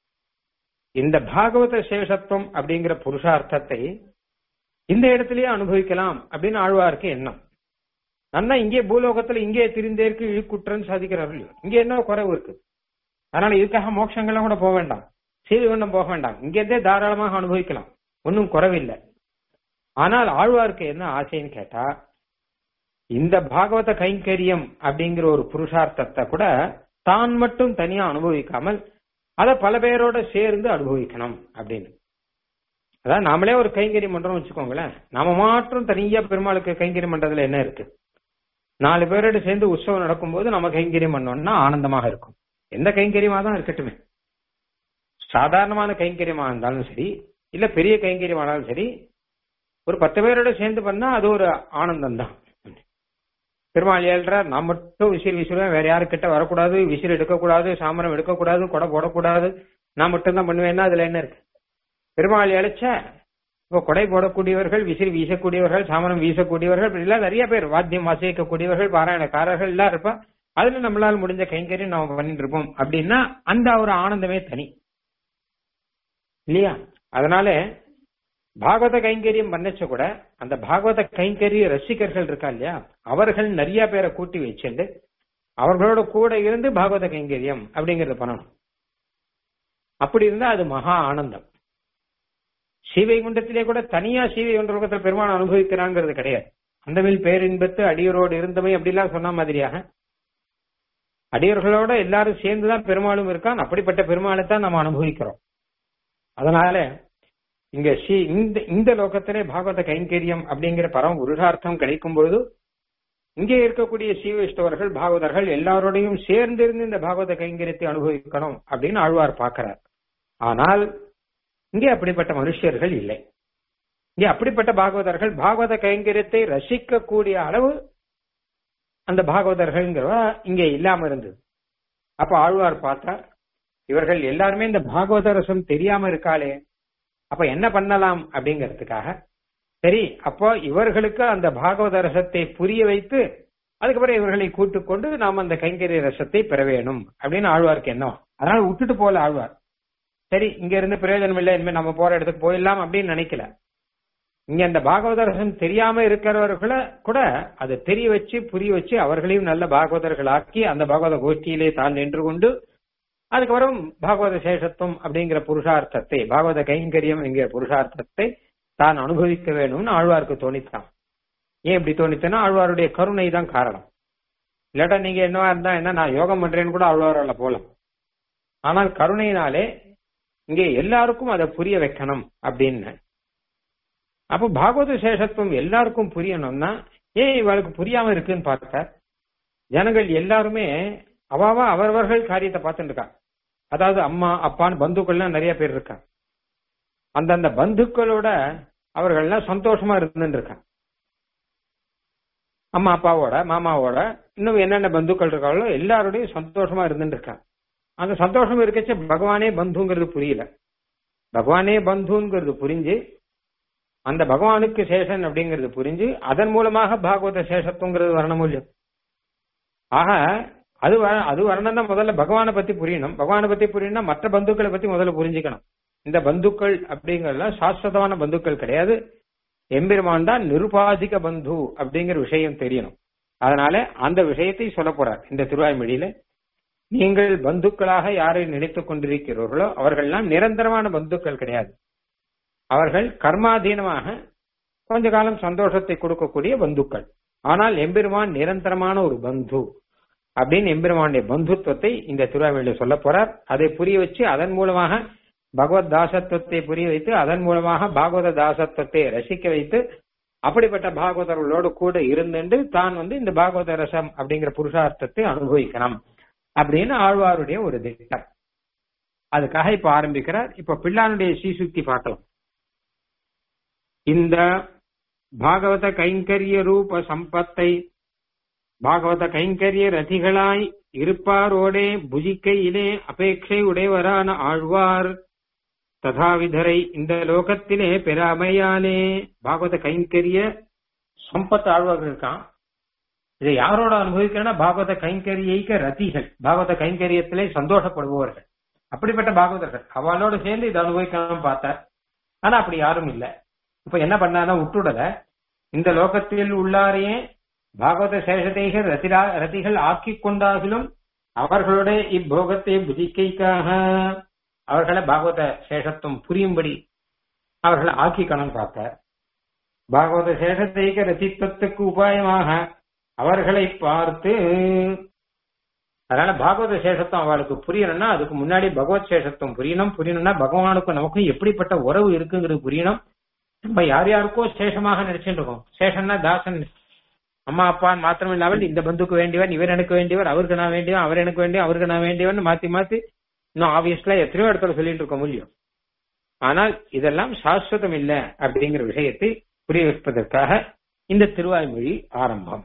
இந்த பாகவத சேஷத்துவம் அப்படிங்கிற புருஷார்த்தத்தை இந்த இடத்திலேயே அனுபவிக்கலாம் அப்படின்னு ஆழ்வாருக்கு எண்ணம் நன்னா இங்கே பூலோகத்துல இங்கே திரிந்தேற்கு இழுக்குற்றன்னு சாதிக்கிறார் இல்லையோ இங்க என்ன குறைவு இருக்கு அதனால இதுக்காக மோட்சங்கள்லாம் கூட போக வேண்டாம் சீவிகுண்டம் போக வேண்டாம் இங்கேருந்தே தாராளமாக அனுபவிக்கலாம் ஒன்னும் குறைவில்லை ஆனால் ஆழ்வாருக்கு என்ன ஆசைன்னு கேட்டா இந்த பாகவத கைங்கரியம் அப்படிங்கிற ஒரு புருஷார்த்தத்தை கூட தான் மட்டும் தனியா அனுபவிக்காமல் அதை பல பேரோட சேர்ந்து அனுபவிக்கணும் அப்படின்னு அதான் நாமளே ஒரு கைங்கரியம் பண்றோம் வச்சுக்கோங்களேன் நாம மாற்றம் தனியா பெருமாளுக்கு கைங்கரியம் பண்றதுல என்ன இருக்கு நாலு பேரோட சேர்ந்து உற்சவம் நடக்கும்போது நம்ம கைங்கரியம் பண்ணோம்னா ஆனந்தமாக இருக்கும் எந்த கைங்கரியமா தான் இருக்கட்டுமே சாதாரணமான கைங்கரியமா இருந்தாலும் சரி இல்ல பெரிய கைங்கரியமா இருந்தாலும் சரி ஒரு பத்து பேரோட சேர்ந்து பண்ணா அது ஒரு ஆனந்தம் தான் பெருமாள் ஏழ்றார் நான் மட்டும் விசில் விசிலுவேன் வேற யாரு கிட்ட வரக்கூடாது விசில் எடுக்கக்கூடாது சாமரம் எடுக்கக்கூடாது கொடை போடக்கூடாது நான் மட்டும் தான் பண்ணுவேன்னா அதுல என்ன இருக்கு பெருமாள் இழைச்ச இப்போ கொடை போடக்கூடியவர்கள் விசிறி வீசக்கூடியவர்கள் சாமரம் வீசக்கூடியவர்கள் இப்படி எல்லாம் நிறைய பேர் வாத்தியம் வாசிக்கக்கூடியவர்கள் பாராயணக்காரர்கள் எல்லாம் இருப்பா அதுல நம்மளால முடிஞ்ச கைங்கரியம் நாம பண்ணிட்டு இருப்போம் அப்படின்னா அந்த ஒரு ஆனந்தமே தனி இல்லையா அதனால பாகவத கைங்கரியம் பண்ணச்ச கூட அந்த பாகவத கைங்கரிய ரசிகர்கள் இருக்கா இல்லையா அவர்கள் நிறைய பேரை கூட்டி வச்சுண்டு அவர்களோட கூட இருந்து பாகவத கைங்கரியம் அப்படிங்கறத பண்ணணும் அப்படி இருந்தா அது மகா ஆனந்தம் ஸ்ரீவைகுண்டத்திலே கூட தனியா ஸ்ரீவைகுண்டத்தில் பெருமான் அனுபவிக்கிறாங்கிறது கிடையாது அந்தமில் பேரின்பத்து அடியரோடு இருந்தமை அப்படிலாம் சொன்ன மாதிரியாக அடியர்களோட எல்லாரும் சேர்ந்துதான் பெருமாளும் இருக்கான் அப்படிப்பட்ட பெருமாளை தான் நம்ம அனுபவிக்கிறோம் அதனால இங்க ஸ்ரீ இந்த இந்த லோகத்திலே பாகவத கைங்கரியம் அப்படிங்கிற பரம் புருஷார்த்தம் கிடைக்கும் பொழுது இங்கே இருக்கக்கூடிய ஸ்ரீ வைஷ்ணவர்கள் பாகவதர்கள் எல்லாரோடையும் சேர்ந்திருந்து இந்த பாகவத கைங்கரியத்தை அனுபவிக்கணும் அப்படின்னு ஆழ்வார் பார்க்கிறார் ஆனால் இங்கே அப்படிப்பட்ட மனுஷர்கள் இல்லை இங்கே அப்படிப்பட்ட பாகவதர்கள் பாகவத கைங்கரியத்தை ரசிக்கக்கூடிய அளவு அந்த பாகவதர்கள்ங்கிறவ இங்கே இல்லாம இருந்தது அப்ப ஆழ்வார் பார்த்தார் இவர்கள் எல்லாருமே இந்த பாகவத ரசம் தெரியாம இருக்காளே அப்ப என்ன பண்ணலாம் அப்படிங்கிறதுக்காக சரி அப்போ இவர்களுக்கு அந்த பாகவத ரசத்தை புரிய வைத்து அதுக்கப்புறம் இவர்களை கூட்டுக் கொண்டு நாம் அந்த கைங்கரிய ரசத்தை பெற வேணும் அப்படின்னு ஆழ்வாருக்கு என்ன அதனால விட்டுட்டு போல ஆழ்வார் சரி இங்க இருந்து பிரயோஜனம் இல்லை இனிமே நம்ம போற இடத்துக்கு போயிடலாம் அப்படின்னு நினைக்கல இங்க அந்த பாகவத ரசம் தெரியாம இருக்கிறவர்களை கூட அதை தெரிய வச்சு புரிய வச்சு அவர்களையும் நல்ல பாகவதர்களாக்கி அந்த பாகவத கோஷ்டியிலே தான் நின்று கொண்டு அதுக்கப்புறம் பாகவத சேஷத்துவம் அப்படிங்கிற புருஷார்த்தத்தை பாகவத கைங்கரியம் என்கிற புருஷார்த்தத்தை தான் அனுபவிக்க வேணும்னு ஆழ்வாருக்கு தோணித்தான் ஏன் இப்படி தோணித்தனா ஆழ்வாருடைய கருணை தான் காரணம் இல்லாட்டா நீங்க என்னவா இருந்தா என்ன நான் யோகம் பண்றேன்னு கூட ஆழ்வாரால போலாம் ஆனால் கருணையினாலே இங்கே எல்லாருக்கும் அதை புரிய வைக்கணும் அப்படின்னு அப்போ பாகவத சேஷத்துவம் எல்லாருக்கும் புரியணும்னா ஏன் இவளுக்கு புரியாம இருக்குன்னு பார்த்தார் ஜனங்கள் எல்லாருமே அவாவா அவரவர்கள் காரியத்தை பார்த்துட்டு இருக்கா அதாவது அம்மா அப்பான்னு பந்துக்கள்லாம் நிறைய பேர் இருக்கா அந்தந்த பந்துக்களோட அவர்கள்லாம் சந்தோஷமா இருந்துட்டு இருக்காங்க அம்மா அப்பாவோட மாமாவோட இன்னும் என்னென்ன பந்துக்கள் இருக்காங்களோ எல்லாரோடையும் சந்தோஷமா இருந்துட்டு இருக்காங்க அந்த சந்தோஷம் இருக்கச்ச பகவானே பந்துங்கிறது புரியல பகவானே பந்துங்கிறது புரிஞ்சு அந்த பகவானுக்கு சேஷன் அப்படிங்கிறது புரிஞ்சு அதன் மூலமாக பாகவத சேஷத்துவங்கிறது வரணும் இல்லையோ ஆக அது வர- அது வரணும்னா முதல்ல பகவானை பத்தி புரியணும் பகவானை பத்தி புரியணும்னா மற்ற பந்துக்களை பத்தி முதல்ல புரிஞ்சுக்கணும் இந்த பந்துக்கள் அப்படிங்கறதுலாம் சாஸ்வதமான பந்துக்கள் கிடையாது எம்பெருமான் தான் நிருபாதிக பந்து அப்படிங்கிற விஷயம் தெரியணும் அதனால அந்த விஷயத்தை சொல்ல போறார் இந்த திருவாய்மொழியில நீங்கள் பந்துக்களாக யாரை நினைத்துக் கொண்டிருக்கிறீர்களோ அவர்கள்லாம் நிரந்தரமான பந்துக்கள் கிடையாது அவர்கள் கர்மாதீனமாக கொஞ்ச காலம் சந்தோஷத்தை கொடுக்கக்கூடிய பந்துக்கள் ஆனால் எம்பெருமான் நிரந்தரமான ஒரு பந்து அப்படின்னு எம்பெருமானுடைய பந்துத்துவத்தை இந்த திருவாய்மொழியில சொல்ல போறார் அதை புரிய வச்சு அதன் மூலமாக பகவத் தாசத்துவத்தை புரிய வைத்து அதன் மூலமாக பாகவத தாசத்துவத்தை ரசிக்க வைத்து அப்படிப்பட்ட பாகவதர்களோடு கூட இருந்துட்டு தான் வந்து இந்த பாகவத ரசம் அப்படிங்கிற புருஷார்த்தத்தை அனுபவிக்கணும் அப்படின்னு ஆழ்வாருடைய ஒரு திட்டம் அதுக்காக இப்ப ஆரம்பிக்கிறார் இப்ப பிள்ளானுடைய ஸ்ரீசுக்தி பார்க்கலாம் இந்த பாகவத கைங்கரிய ரூப சம்பத்தை பாகவத கைங்கரிய ரதிகளாய் இருப்பாரோடே புஜிக்கையிலே அபேட்சை உடையவரான ஆழ்வார் ததாவிதரை இந்த லோகத்திலே பெறாமையாலே பாகவத கைங்கரிய சம்பத் ஆழ்வார்கள் இருக்கான் இதை யாரோட அனுபவிக்கிறேன்னா பாகவத கைங்கரியைக்க ரதிகள் பாகவத கைங்கரியத்திலே சந்தோஷப்படுபவர்கள் அப்படிப்பட்ட பாகவதர்கள் அவளோட சேர்ந்து இதை அனுபவிக்கணும்னு பார்த்தார் ஆனா அப்படி யாரும் இல்ல இப்ப என்ன பண்ணானா விட்டுடல இந்த லோகத்தில் உள்ளாரையே பாகவத சேஷதேக ரதிரா ரதிகள் ஆக்கிக் கொண்டாகிலும் அவர்களுடைய இப்போகத்தை புதிக்கைக்காக அவர்களை பாகவத சேஷத்துவம் புரியும்படி அவர்களை ஆக்கிக்கணும் பார்த்தார் பாகவத சேஷதேக ரசித்துவத்துக்கு உபாயமாக அவர்களை பார்த்து அதனால பாகவத சேஷத்துவம் அவளுக்கு புரியணும்னா அதுக்கு முன்னாடி பகவத் சேஷத்துவம் புரியணும் புரியணும்னா பகவானுக்கும் நமக்கும் எப்படிப்பட்ட உறவு இருக்குங்கிறது புரியணும் நம்ம யார் யாருக்கோ சேஷமாக நினைச்சுட்டு இருக்கோம் சேஷம்னா தாசன் அம்மா அப்பா மாத்திரம் இல்லாமல் இந்த பந்துக்கு வேண்டியவன் இவர் எனக்கு வேண்டியவர் அவருக்கு நான் வேண்டியவன் அவர் எனக்கு வேண்டியவன் அவருக்கு நான் வேண்டியவன் மாத்தி மாத்தி இன்னும் ஆப்வியஸ்லா எத்தனையோ இடத்துல சொல்லிட்டு இருக்க முடியும் ஆனால் இதெல்லாம் சாஸ்வதம் இல்ல அப்படிங்கிற விஷயத்தை புரிய வைப்பதற்காக இந்த திருவாய்மொழி ஆரம்பம்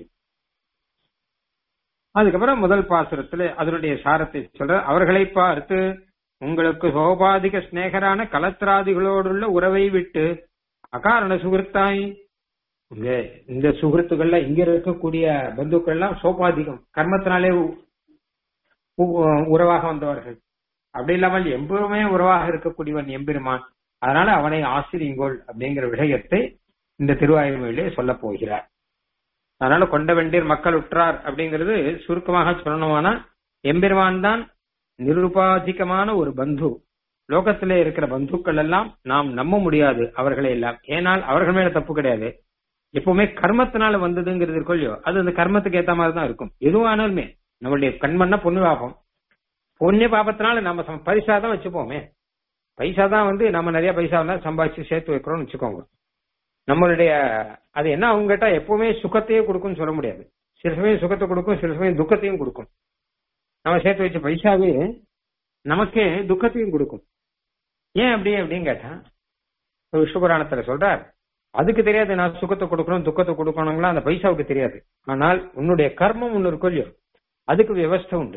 அதுக்கப்புறம் முதல் பாசுரத்துல அதனுடைய சாரத்தை சொல்ற அவர்களை பார்த்து உங்களுக்கு சோபாதிக சிநேகரான கலத்திராதிகளோடுள்ள உறவை விட்டு அகாரண சுகிருத்தாய் இங்க இந்த சுகிருத்துக்கள்ல இங்க இருக்கக்கூடிய பந்துக்கள்லாம் சோபாதிகம் கர்மத்தினாலே உ- உ- உறவாக வந்தவர்கள் அப்படி இல்லாமல் எம்பெருமே உறவாக இருக்கக்கூடியவன் எம்பெருமான் அதனால அவனை ஆசிரியுங்கோள் அப்படிங்கிற விஷயத்தை இந்த திருவாயுமொழியிலே சொல்ல போகிறார் அதனால கொண்ட வெண்டீர் மக்கள் உற்றார் அப்படிங்கிறது சுருக்கமாக சொல்லணுமானா எம்பெருமான் தான் நிருபாதிகமான ஒரு பந்து லோகத்திலே இருக்கிற பந்துக்கள் எல்லாம் நாம் நம்ப முடியாது அவர்களை எல்லாம் ஏனால் அவர்கள் மேல தப்பு கிடையாது எப்பவுமே கர்மத்தினால வந்ததுங்கிறது இருக்கோ இல்லையோ அது அந்த கர்மத்துக்கு ஏத்த மாதிரி தான் இருக்கும் எதுவானாலுமே நம்மளுடைய கண்மண்ண பொண்ணு பாப்போம் புண்ணிய பாபத்தினால நம்ம சம்- பைசா தான் வச்சுப்போமே பைசா தான் வந்து நம்ம நிறைய பைசா தான் சம்பாதிச்சு சேர்த்து வைக்கிறோம்னு வச்சுக்கோங்க நம்மளுடைய அது என்ன அவங்க கேட்டா எப்பவுமே சுகத்தையே கொடுக்கும்னு சொல்ல முடியாது சில சமயம் சுகத்தை கொடுக்கும் சில சமயம் துக்கத்தையும் கொடுக்கும் நம்ம சேர்த்து வச்ச பைசாவே நமக்கே துக்கத்தையும் கொடுக்கும் ஏன் அப்படி அப்படின்னு கேட்டா ஒரு விஷ்ணு புராணத்துல சொல்றார் அதுக்கு தெரியாது நான் சுகத்தை கொடுக்கணும் துக்கத்தை கொடுக்கணுங்களா அந்த பைசாவுக்கு தெரியாது ஆனால் உன்னுடைய கர்மம் ஒண்ணு இருக்கும் இல்லையோ அதுக்கு வியவஸ்தை உண்டு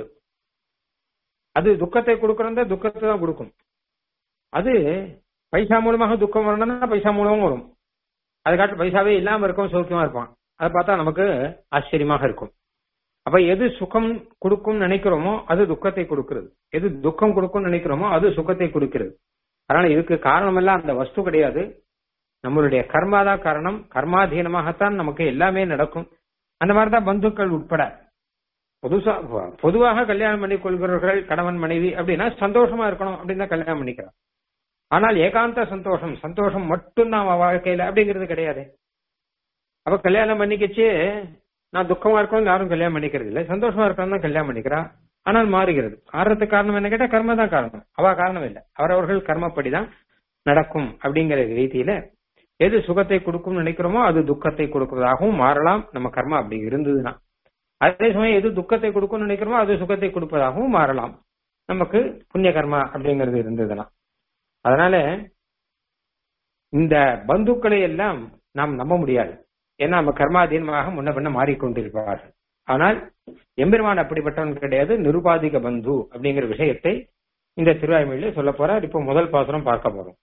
அது துக்கத்தை கொடுக்கணும் தான் துக்கத்தை தான் கொடுக்கும் அது பைசா மூலமாக துக்கம் வரணும்னா பைசா மூலமும் வரும் அது காட்டு பைசாவே இல்லாம இருக்கும் சௌக்கியமா இருப்பான் அதை பார்த்தா நமக்கு ஆச்சரியமாக இருக்கும் அப்ப எது சுகம் கொடுக்கும் நினைக்கிறோமோ அது துக்கத்தை கொடுக்கிறது எது துக்கம் கொடுக்கும் நினைக்கிறோமோ அது சுகத்தை கொடுக்கிறது அதனால இதுக்கு காரணம் எல்லாம் அந்த வஸ்து கிடையாது நம்மளுடைய கர்மாதான் காரணம் கர்மாதீனமாகத்தான் நமக்கு எல்லாமே நடக்கும் அந்த மாதிரிதான் பந்துக்கள் உட்பட பொதுசா பொதுவாக கல்யாணம் பண்ணி கொள்கிறவர்கள் கணவன் மனைவி அப்படின்னா சந்தோஷமா இருக்கணும் அப்படின்னு தான் கல்யாணம் பண்ணிக்கிறார் ஆனால் ஏகாந்த சந்தோஷம் சந்தோஷம் மட்டும்தான் அவன் வாழ்க்கையில அப்படிங்கிறது கிடையாது அப்ப கல்யாணம் பண்ணிக்கச்சு நான் துக்கமா இருக்கணும் யாரும் கல்யாணம் பண்ணிக்கிறது இல்லை சந்தோஷமா இருக்கணும் தான் கல்யாணம் பண்ணிக்கிறா ஆனால் மாறுகிறது மாறுறதுக்கு காரணம் என்ன கேட்டா கர்ம தான் காரணம் அவ காரணம் இல்லை அவரவர்கள் கர்மப்படிதான் நடக்கும் அப்படிங்கிற ரீதியில எது சுகத்தை கொடுக்கும் நினைக்கிறோமோ அது துக்கத்தை கொடுப்பதாகவும் மாறலாம் நம்ம கர்மா அப்படி இருந்ததுன்னா அதே சமயம் எது துக்கத்தை கொடுக்கும் நினைக்கிறோமோ அது சுகத்தை கொடுப்பதாகவும் மாறலாம் நமக்கு புண்ணிய கர்மா அப்படிங்கிறது இருந்ததுன்னா அதனால இந்த பந்துக்களை எல்லாம் நாம் நம்ப முடியாது ஏன்னா நம்ம கர்மாதீனமாக முன்ன பின்ன மாறிக்கொண்டிருப்பார்கள் ஆனால் எம்பெருமான் அப்படிப்பட்டவன் கிடையாது நிருபாதிக பந்து அப்படிங்கிற விஷயத்தை இந்த திருவாய்மொழியில சொல்ல போறார் இப்போ முதல் பாசுரம் பார்க்க போறோம்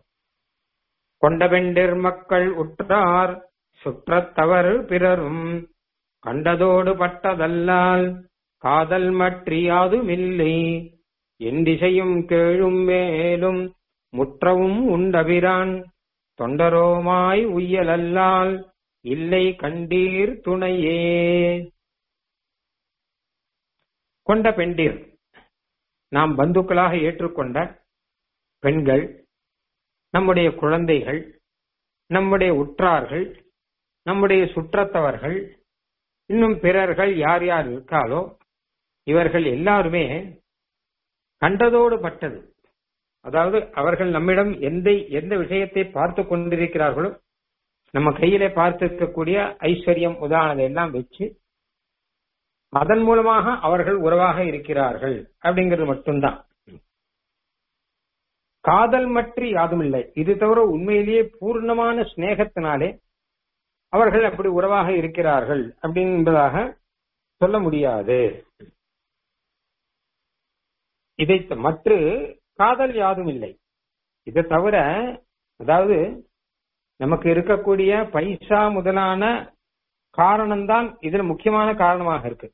கொண்ட பெண்டிர் மக்கள் உற்றார் சுற்றத்தவர் பிறரும் கண்டதோடு பட்டதல்லால் காதல் மற்றியாதுமில்லை எண்டிசையும் கேழும் மேலும் முற்றவும் உண்டபிரான் தொண்டரோமாய் உய்யலல்லால் இல்லை கண்டீர் துணையே கொண்ட பெண்டீர் நாம் பந்துக்களாக ஏற்றுக்கொண்ட பெண்கள் நம்முடைய குழந்தைகள் நம்முடைய உற்றார்கள் நம்முடைய சுற்றத்தவர்கள் இன்னும் பிறர்கள் யார் யார் இருக்காலோ இவர்கள் எல்லாருமே கண்டதோடு பட்டது அதாவது அவர்கள் நம்மிடம் எந்த எந்த விஷயத்தை பார்த்து கொண்டிருக்கிறார்களோ நம்ம கையில பார்த்திருக்கக்கூடிய ஐஸ்வர்யம் உதாரணத்தை எல்லாம் வச்சு அதன் மூலமாக அவர்கள் உறவாக இருக்கிறார்கள் அப்படிங்கிறது மட்டும்தான் காதல் மற்றி யாதும் இல்லை இது தவிர உண்மையிலேயே பூர்ணமான சிநேகத்தினாலே அவர்கள் அப்படி உறவாக இருக்கிறார்கள் அப்படின்பதாக சொல்ல முடியாது இதை மற்ற காதல் யாதும் இல்லை இதை தவிர அதாவது நமக்கு இருக்கக்கூடிய பைசா முதலான காரணம்தான் இதுல முக்கியமான காரணமாக இருக்கு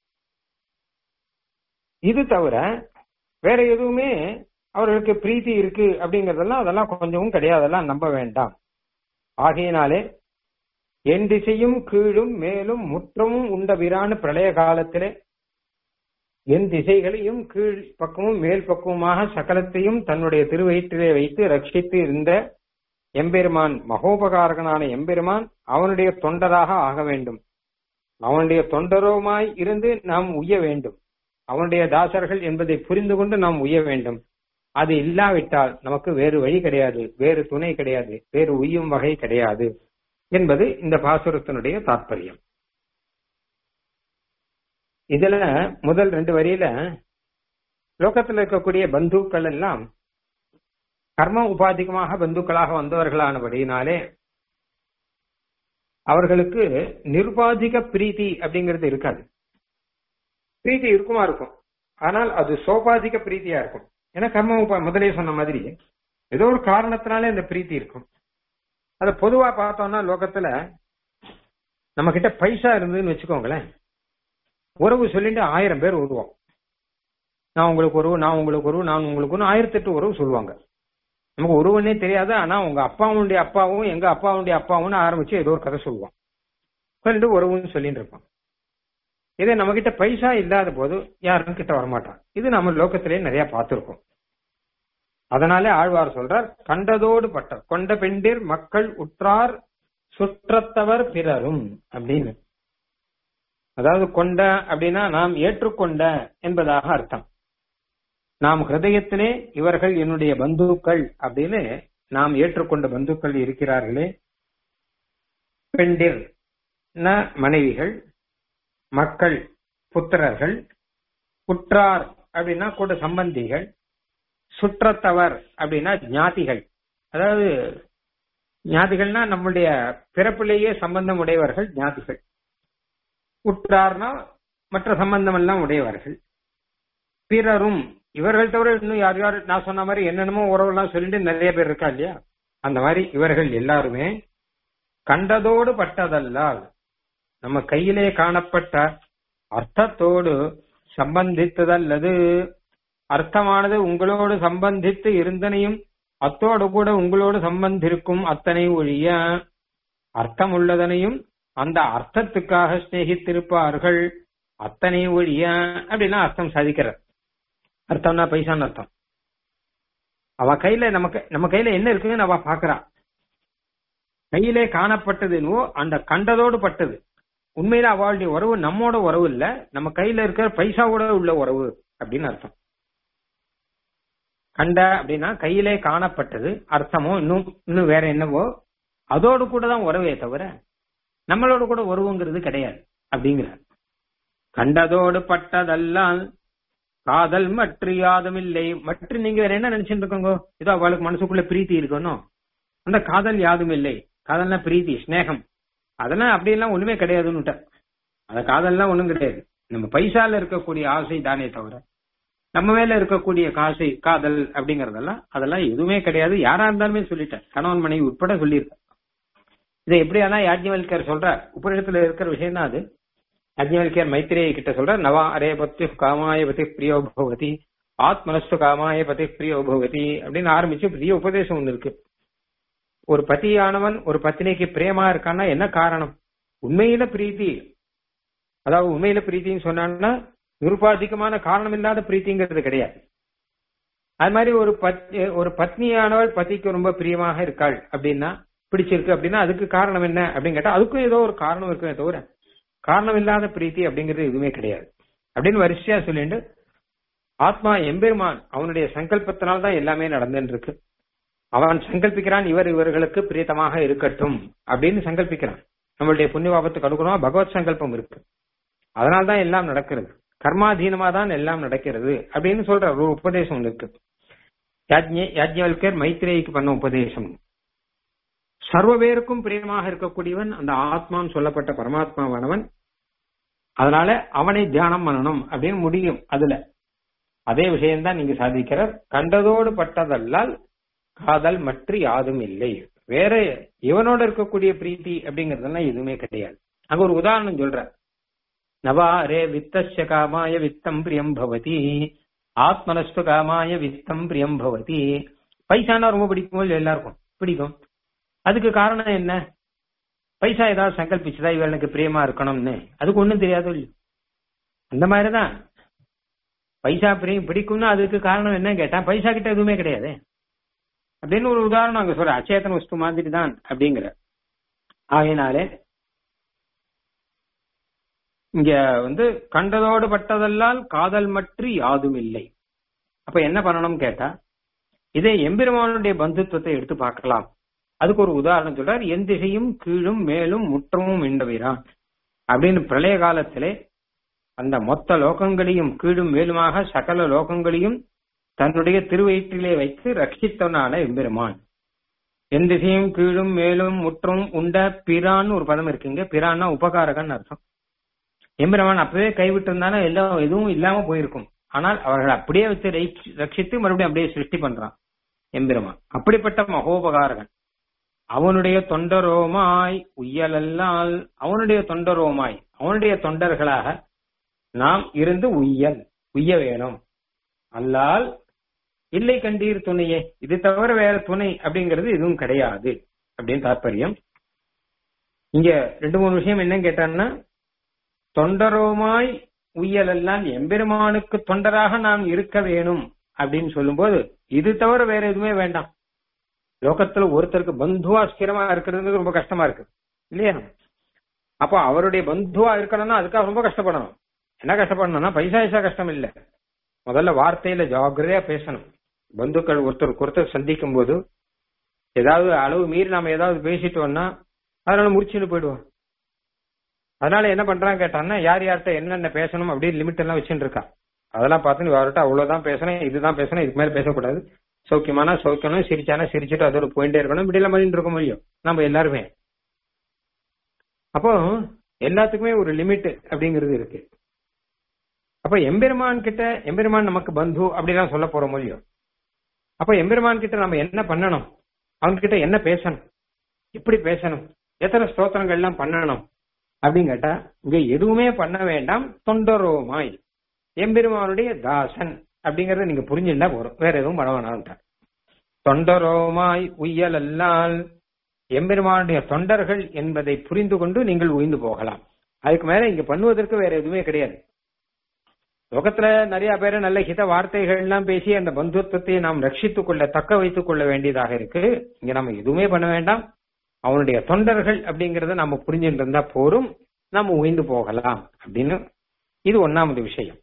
இது தவிர வேற எதுவுமே அவர்களுக்கு பிரீத்தி இருக்கு அப்படிங்கறதெல்லாம் அதெல்லாம் கொஞ்சமும் கிடையாது அதெல்லாம் நம்ப வேண்டாம் ஆகையினாலே என் திசையும் கீழும் மேலும் முற்றமும் உண்ட பிரான பிரளய காலத்திலே என் திசைகளையும் கீழ் பக்கமும் மேல் பக்கமுமாக சகலத்தையும் தன்னுடைய திருவயிற்றிலே வைத்து ரட்சித்து இருந்த எம்பெருமான் மகோபகாரகனான எம்பெருமான் அவனுடைய தொண்டராக ஆக வேண்டும் அவனுடைய தொண்டரோமாய் இருந்து நாம் உய்ய வேண்டும் அவனுடைய தாசர்கள் என்பதை புரிந்து கொண்டு நாம் உய்ய வேண்டும் அது இல்லாவிட்டால் நமக்கு வேறு வழி கிடையாது வேறு துணை கிடையாது வேறு உய்யும் வகை கிடையாது என்பது இந்த பாசுரத்தினுடைய தாற்பயம் இதுல முதல் ரெண்டு வரியில லோகத்தில் இருக்கக்கூடிய பந்துக்கள் எல்லாம் கர்ம உபாதிகமாக பந்துக்களாக வந்தவர்களானபடியினாலே அவர்களுக்கு நிர்வாதிக பிரீத்தி அப்படிங்கிறது இருக்காது பிரீத்தி இருக்குமா இருக்கும் ஆனால் அது சோபாதிக பிரீத்தியா இருக்கும் ஏன்னா கர்ம உபா முதலே சொன்ன மாதிரி ஏதோ ஒரு காரணத்தினாலே அந்த பிரீத்தி இருக்கும் அத பொதுவா பார்த்தோம்னா லோகத்துல நம்ம கிட்ட பைசா இருந்ததுன்னு வச்சுக்கோங்களேன் உறவு சொல்லிட்டு ஆயிரம் பேர் வருவோம் நான் உங்களுக்கு உறவு நான் உங்களுக்கு உறவு நான் உங்களுக்கு ஒன்று ஆயிரத்தி எட்டு உறவு சொல்லுவாங்க நமக்கு ஒருவனே தெரியாது ஆனா உங்க அப்பாவுடைய அப்பாவும் எங்க அப்பாவுடைய அப்பாவும் ஆரம்பிச்சு ஏதோ ஒரு கதை சொல்லுவான் சொல்லிட்டு உறவுன்னு சொல்லிட்டு இருப்பான் இதே நம்ம கிட்ட பைசா இல்லாத போது யாரும் கிட்ட வரமாட்டான் இது நம்ம லோகத்திலே நிறைய பார்த்திருக்கோம் அதனாலே ஆழ்வார் சொல்றார் கண்டதோடு பட்டர் கொண்ட பெண்டிர் மக்கள் உற்றார் சுற்றத்தவர் பிறரும் அப்படின்னு அதாவது கொண்ட அப்படின்னா நாம் ஏற்றுக்கொண்ட என்பதாக அர்த்தம் நாம் ஹிருதயத்திலே இவர்கள் என்னுடைய பந்துக்கள் அப்படின்னு நாம் ஏற்றுக்கொண்ட பந்துக்கள் இருக்கிறார்களே பெண்டிர் மனைவிகள் மக்கள் புத்திரர்கள் குற்றார் அப்படின்னா கூட சம்பந்திகள் சுற்றத்தவர் அப்படின்னா ஞாதிகள் அதாவது ஞாதிகள்னா நம்முடைய பிறப்பிலேயே சம்பந்தம் உடையவர்கள் ஞாதிகள் உற்றார்னா மற்ற சம்பந்தம் எல்லாம் உடையவர்கள் பிறரும் இவர்கள் தவிர இன்னும் யார் யார் நான் சொன்ன மாதிரி என்னென்னமோ உறவுலாம் சொல்லிட்டு நிறைய பேர் இருக்கா இல்லையா அந்த மாதிரி இவர்கள் எல்லாருமே கண்டதோடு பட்டதல்லால் நம்ம கையிலே காணப்பட்ட அர்த்தத்தோடு சம்பந்தித்ததல்லது அர்த்தமானது உங்களோடு சம்பந்தித்து இருந்தனையும் அத்தோடு கூட உங்களோடு சம்பந்திருக்கும் அத்தனை ஒழிய அர்த்தம் உள்ளதனையும் அந்த அர்த்தத்துக்காக சிநேகித்திருப்பார்கள் அத்தனை ஒழிய அப்படின்னா அர்த்தம் சாதிக்கிறார் அர்த்தம்னா பைசான்னு அர்த்தம் அவ கையில நமக்கு நம்ம கையில என்ன இருக்குன்னு அவ பாக்குறா கையிலே காணப்பட்டது என்னவோ அந்த கண்டதோடு பட்டது உண்மையில அவளுடைய உறவு நம்மோட உறவு இல்ல நம்ம கையில இருக்கிற பைசாவோட உள்ள உறவு அப்படின்னு அர்த்தம் கண்ட அப்படின்னா கையிலே காணப்பட்டது அர்த்தமோ இன்னும் இன்னும் வேற என்னவோ அதோடு கூட தான் உறவே தவிர நம்மளோட கூட உறவுங்கிறது கிடையாது அப்படிங்கிறார் கண்டதோடு பட்டதெல்லாம் காதல் மற்ற யாதும் இல்லை மற்ற நீங்க வேற என்ன நினைச்சுட்டு இருக்கோங்க ஏதோ அவளுக்கு மனசுக்குள்ள பிரீத்தி இருக்கணும் அந்த காதல் யாதும் இல்லை காதல்னா பிரீத்தி ஸ்னேகம் அதெல்லாம் அப்படியெல்லாம் ஒண்ணுமே கிடையாதுன்னு அந்த காதல்லாம் ஒண்ணும் கிடையாது நம்ம பைசால இருக்கக்கூடிய ஆசை தானே தவிர நம்ம மேல இருக்கக்கூடிய காசை காதல் அப்படிங்கறதெல்லாம் அதெல்லாம் எதுவுமே கிடையாது யாரா இருந்தாலுமே சொல்லிட்டேன் கணவன் மனைவி உட்பட சொல்லியிருக்கேன் இதை எப்படியானா யாஜ்ஞவல்கர் சொல்றார் உபரிடத்துல இருக்கிற விஷயம் தான் அது யாஜ்ஞவல்கர் மைத்திரேய கிட்ட சொல்ற நவா அரே பத்தி காமாய பதி பிரியோ பவதி ஆத்மனஸ்து காமாய பதி பிரியோ பவதி அப்படின்னு ஆரம்பிச்சு பெரிய உபதேசம் ஒண்ணு இருக்கு ஒரு பத்தியானவன் ஒரு பத்தினிக்கு பிரேமா இருக்கான்னா என்ன காரணம் உண்மையில பிரீத்தி அதாவது உண்மையில பிரீத்தின்னு சொன்னான்னா நிருபாதிகமான காரணம் இல்லாத பிரீத்திங்கிறது கிடையாது அது மாதிரி ஒரு பத் ஒரு பத்னியானவள் பத்திக்கு ரொம்ப பிரியமாக இருக்காள் அப்படின்னா பிடிச்சிருக்கு அப்படின்னா அதுக்கு காரணம் என்ன அப்படின்னு கேட்டா அதுக்கும் ஏதோ ஒரு காரணம் இருக்குமே தவிர காரணம் இல்லாத பிரீத்தி அப்படிங்கிறது எதுவுமே கிடையாது அப்படின்னு வரிசையா சொல்லிட்டு ஆத்மா எம்பெருமான் அவனுடைய சங்கல்பத்தினால் தான் எல்லாமே நடந்துட்டு இருக்கு அவன் சங்கல்பிக்கிறான் இவர் இவர்களுக்கு பிரியத்தமாக இருக்கட்டும் அப்படின்னு சங்கல்பிக்கிறான் நம்மளுடைய புண்ணியபாபத்துக்கு அனுகுணமா பகவத் சங்கல்பம் இருக்கு அதனால்தான் எல்லாம் நடக்கிறது கர்மாதீனமா தான் எல்லாம் நடக்கிறது அப்படின்னு சொல்ற ஒரு உபதேசம் ஒன்று இருக்கு யாஜ்ஞவல்கர் மைத்ரேயிக்கு பண்ண உபதேசம் சர்வ பேருக்கும் பிரியமாக இருக்கக்கூடியவன் அந்த ஆத்மான்னு சொல்லப்பட்ட பரமாத்மாவானவன் அதனால அவனை தியானம் பண்ணணும் அப்படின்னு முடியும் அதுல அதே விஷயம்தான் நீங்க சாதிக்கிறார் கண்டதோடு பட்டதல்லால் காதல் மற்ற யாதும் இல்லை வேற இவனோட இருக்கக்கூடிய பிரீத்தி அப்படிங்கறதெல்லாம் எதுவுமே கிடையாது அங்க ஒரு உதாரணம் சொல்ற நவா ரே வித்தஸ்ய காமாய வித்தம் பிரியம் பவதி ஆத்மனஸ்து காமாய வித்தம் பிரியம் பவதி பைசானா ரொம்ப பிடிக்கும் இல்ல எல்லாருக்கும் பிடிக்கும் அதுக்கு காரணம் என்ன பைசா ஏதாவது சங்கல்பிச்சுதா இவனுக்கு பிரியமா இருக்கணும்னு அதுக்கு ஒண்ணும் தெரியாது இல்லையோ அந்த மாதிரிதான் பைசா பிரியம் பிடிக்கும்னா அதுக்கு காரணம் என்ன கேட்டா பைசா கிட்ட எதுவுமே கிடையாது அப்படின்னு ஒரு உதாரணம் அங்க சொல்ற அச்சேதன வஸ்து மாதிரி தான் அப்படிங்கிற ஆகையினாலே இங்க வந்து கண்டதோடு பட்டதல்லால் காதல் மற்ற யாதும் இல்லை அப்ப என்ன பண்ணணும் கேட்டா இதே எம்பெருமானுடைய பந்துத்துவத்தை எடுத்து பார்க்கலாம் அதுக்கு ஒரு உதாரணம் சொல்றார் என் திசையும் கீழும் மேலும் முற்றமும் இண்டவீரான் அப்படின்னு பிரளய காலத்திலே அந்த மொத்த லோகங்களையும் கீழும் மேலுமாக சகல லோகங்களையும் தன்னுடைய திருவயிற்றிலே வைத்து ரட்சித்தவனான எம்பெருமான் என் திசையும் கீழும் மேலும் முற்றும் உண்ட பிரான்னு ஒரு பதம் இருக்குங்க பிரான்னா உபகாரகன் அர்த்தம் எம்பெருமான் அப்பவே கைவிட்டு இருந்தாலும் எல்லாம் எதுவும் இல்லாம போயிருக்கும் ஆனால் அவர்கள் அப்படியே வச்சு ரட்சித்து மறுபடியும் அப்படியே சிருஷ்டி பண்றான் எம்பெருமான் அப்படிப்பட்ட மகோபகாரகன் அவனுடைய தொண்டரோமாய் உய்யலல்லால் அவனுடைய தொண்டரோமாய் அவனுடைய தொண்டர்களாக நாம் இருந்து உய்யல் உய்ய வேணும் அல்லால் இல்லை கண்டீர் துணையே இது தவிர வேற துணை அப்படிங்கிறது எதுவும் கிடையாது அப்படின்னு தாற்பயம் இங்க ரெண்டு மூணு விஷயம் என்ன கேட்டான்னா தொண்டரோமாய் உய்யலெல்லாம் எம்பெருமானுக்கு தொண்டராக நாம் இருக்க வேணும் அப்படின்னு சொல்லும்போது இது தவிர வேற எதுவுமே வேண்டாம் லோகத்துல ஒருத்தருக்கு பந்துவா ஸ்திரமா இருக்கிறது ரொம்ப கஷ்டமா இருக்கு இல்லையா அப்போ அவருடைய பந்துவா இருக்கணும்னா அதுக்காக ரொம்ப கஷ்டப்படணும் என்ன கஷ்டப்படணும்னா பைசா பைசா கஷ்டம் இல்ல முதல்ல வார்த்தையில ஜாகிரதையா பேசணும் பந்துக்கள் ஒருத்தருக்கு ஒருத்தர் சந்திக்கும் போது ஏதாவது அளவு மீறி நாம ஏதாவது பேசிட்டோம்னா அதனால முடிச்சுட்டு போயிடுவோம் அதனால என்ன பண்றாங்க கேட்டான்னா யார் யார்கிட்ட என்னென்ன பேசணும் அப்படின்னு லிமிட் எல்லாம் வச்சுட்டு இருக்கா அதெல்லாம் பார்த்து நீ அவர்கிட்ட அவ்வளவுதான் பேசணும் இதுதான் பேசணும் இதுக்கு மேல பேசக்கூடாது சௌக்கியமானா சௌக்கியம்னு சிரிச்சானா சிரிச்சுட்டு அதோட போயிட்டே இருக்கணும் இப்படி எல்லாம் பண்ணிட்டு இருக்க முடியும் நம்ம எல்லாருமே அப்போ எல்லாத்துக்குமே ஒரு லிமிட் அப்படிங்கிறது இருக்கு அப்ப எம்பெருமான் கிட்ட எம்பெருமான் நமக்கு பந்து அப்படிலாம் சொல்ல போற முடியும் அப்ப எம்பெருமான் கிட்ட நம்ம என்ன பண்ணணும் அவங்க கிட்ட என்ன பேசணும் எப்படி பேசணும் எத்தனை ஸ்தோத்திரங்கள் எல்லாம் பண்ணணும் அப்படின்னு கேட்டா இங்க எதுவுமே பண்ண வேண்டாம் தொண்டரோமாய் எம்பெருமானுடைய தாசன் அப்படிங்கறத நீங்க புரிஞ்சுட்டா போறோம் வேற எதுவும் பண்ண வேணாம் தொண்டரோமாய் உய்யல் அல்லால் எம்பெருமானுடைய தொண்டர்கள் என்பதை புரிந்து கொண்டு நீங்கள் உய்ந்து போகலாம் அதுக்கு மேல இங்க பண்ணுவதற்கு வேற எதுவுமே கிடையாது லோகத்துல நிறைய பேர் நல்ல ஹித வார்த்தைகள் எல்லாம் பேசி அந்த பந்துத்துவத்தை நாம் ரட்சித்துக் கொள்ள தக்க வைத்துக் கொள்ள வேண்டியதாக இருக்கு இங்க நம்ம எதுவுமே பண்ண வேண்டாம் அவனுடைய தொண்டர்கள் அப்படிங்கறத நம்ம புரிஞ்சுட்டு இருந்தா போரும் நம்ம உய்ந்து போகலாம் அப்படின்னு இது ஒன்னாவது விஷயம்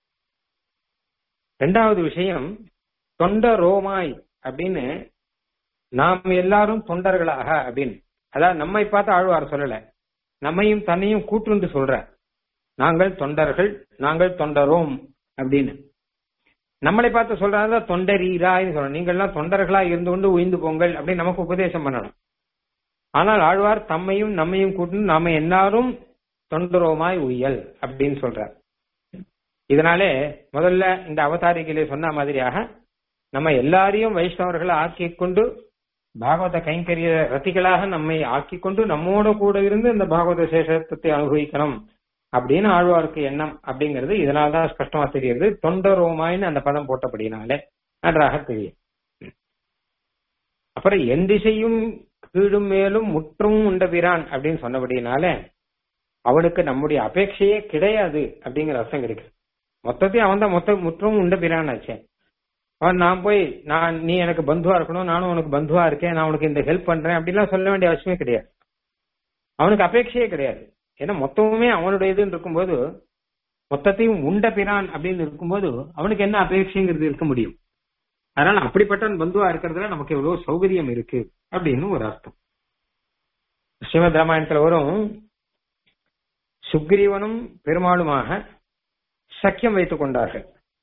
ரெண்டாவது விஷயம் தொண்ட ரோமாய் அப்படின்னு நாம் எல்லாரும் தொண்டர்களாக அப்படின்னு அதாவது நம்மை பார்த்து ஆழ்வார் சொல்லல நம்மையும் தன்னையும் கூட்டுந்து சொல்ற நாங்கள் தொண்டர்கள் நாங்கள் தொண்டரோம் அப்படின்னு நம்மளை பார்த்து சொல்றாங்க தொண்டரீராய்னு சொல்றோம் நீங்கள்லாம் தொண்டர்களா இருந்து கொண்டு உயிர்ந்து போங்கள் அப்படின்னு நமக்கு உபதேசம் பண்ணணும் ஆனால் ஆழ்வார் தம்மையும் நம்மையும் கூட்டு நாம எல்லாரும் தொண்டரோமாய் உயல் அப்படின்னு சொல்றார் இதனாலே முதல்ல இந்த அவதாரிகளே சொன்ன மாதிரியாக நம்ம எல்லாரையும் வைஷ்ணவர்களை ஆக்கி கொண்டு பாகவத கைங்கரிய ரத்திகளாக நம்மை ஆக்கி கொண்டு நம்மோட கூட இருந்து இந்த பாகவத சேஷத்தை அனுபவிக்கணும் அப்படின்னு ஆழ்வாருக்கு எண்ணம் அப்படிங்கிறது இதனால்தான் ஸ்பஷ்டமா தெரியுது தொண்டரோமாயின்னு அந்த பதம் போட்டபடினாலே நன்றாக தெரியும் அப்புறம் என் திசையும் கீழும் மேலும் முற்றும் உண்ட பிரான் அப்படின்னு சொன்னபடினால அவனுக்கு நம்முடைய அபேட்சையே கிடையாது அப்படிங்கிற அர்த்தம் கிடைக்கும் மொத்தத்தையும் அவன் தான் மொத்த முற்றும் உண்ட பிரான் ஆச்சே அவன் நான் போய் நான் நீ எனக்கு பந்துவா இருக்கணும் நானும் உனக்கு பந்துவா இருக்கேன் நான் உனக்கு இந்த ஹெல்ப் பண்றேன் அப்படிலாம் சொல்ல வேண்டிய அவசியமே கிடையாது அவனுக்கு அபேட்சையே கிடையாது ஏன்னா மொத்தமுமே அவனுடைய இதுன்னு இருக்கும்போது மொத்தத்தையும் உண்ட பிரான் அப்படின்னு இருக்கும்போது அவனுக்கு என்ன அபேட்சைங்கிறது இருக்க முடியும் அதனால அப்படிப்பட்ட பந்துவா இருக்கிறதுல நமக்கு எவ்வளவு சௌகரியம் இருக்கு அப்படின்னு ஒரு அர்த்தம் ஸ்ரீமத் ராமாயணத்துல வரும் சுக்ரீவனும் பெருமாளுமாக சக்கியம் வைத்துக் கொண்டார்கள்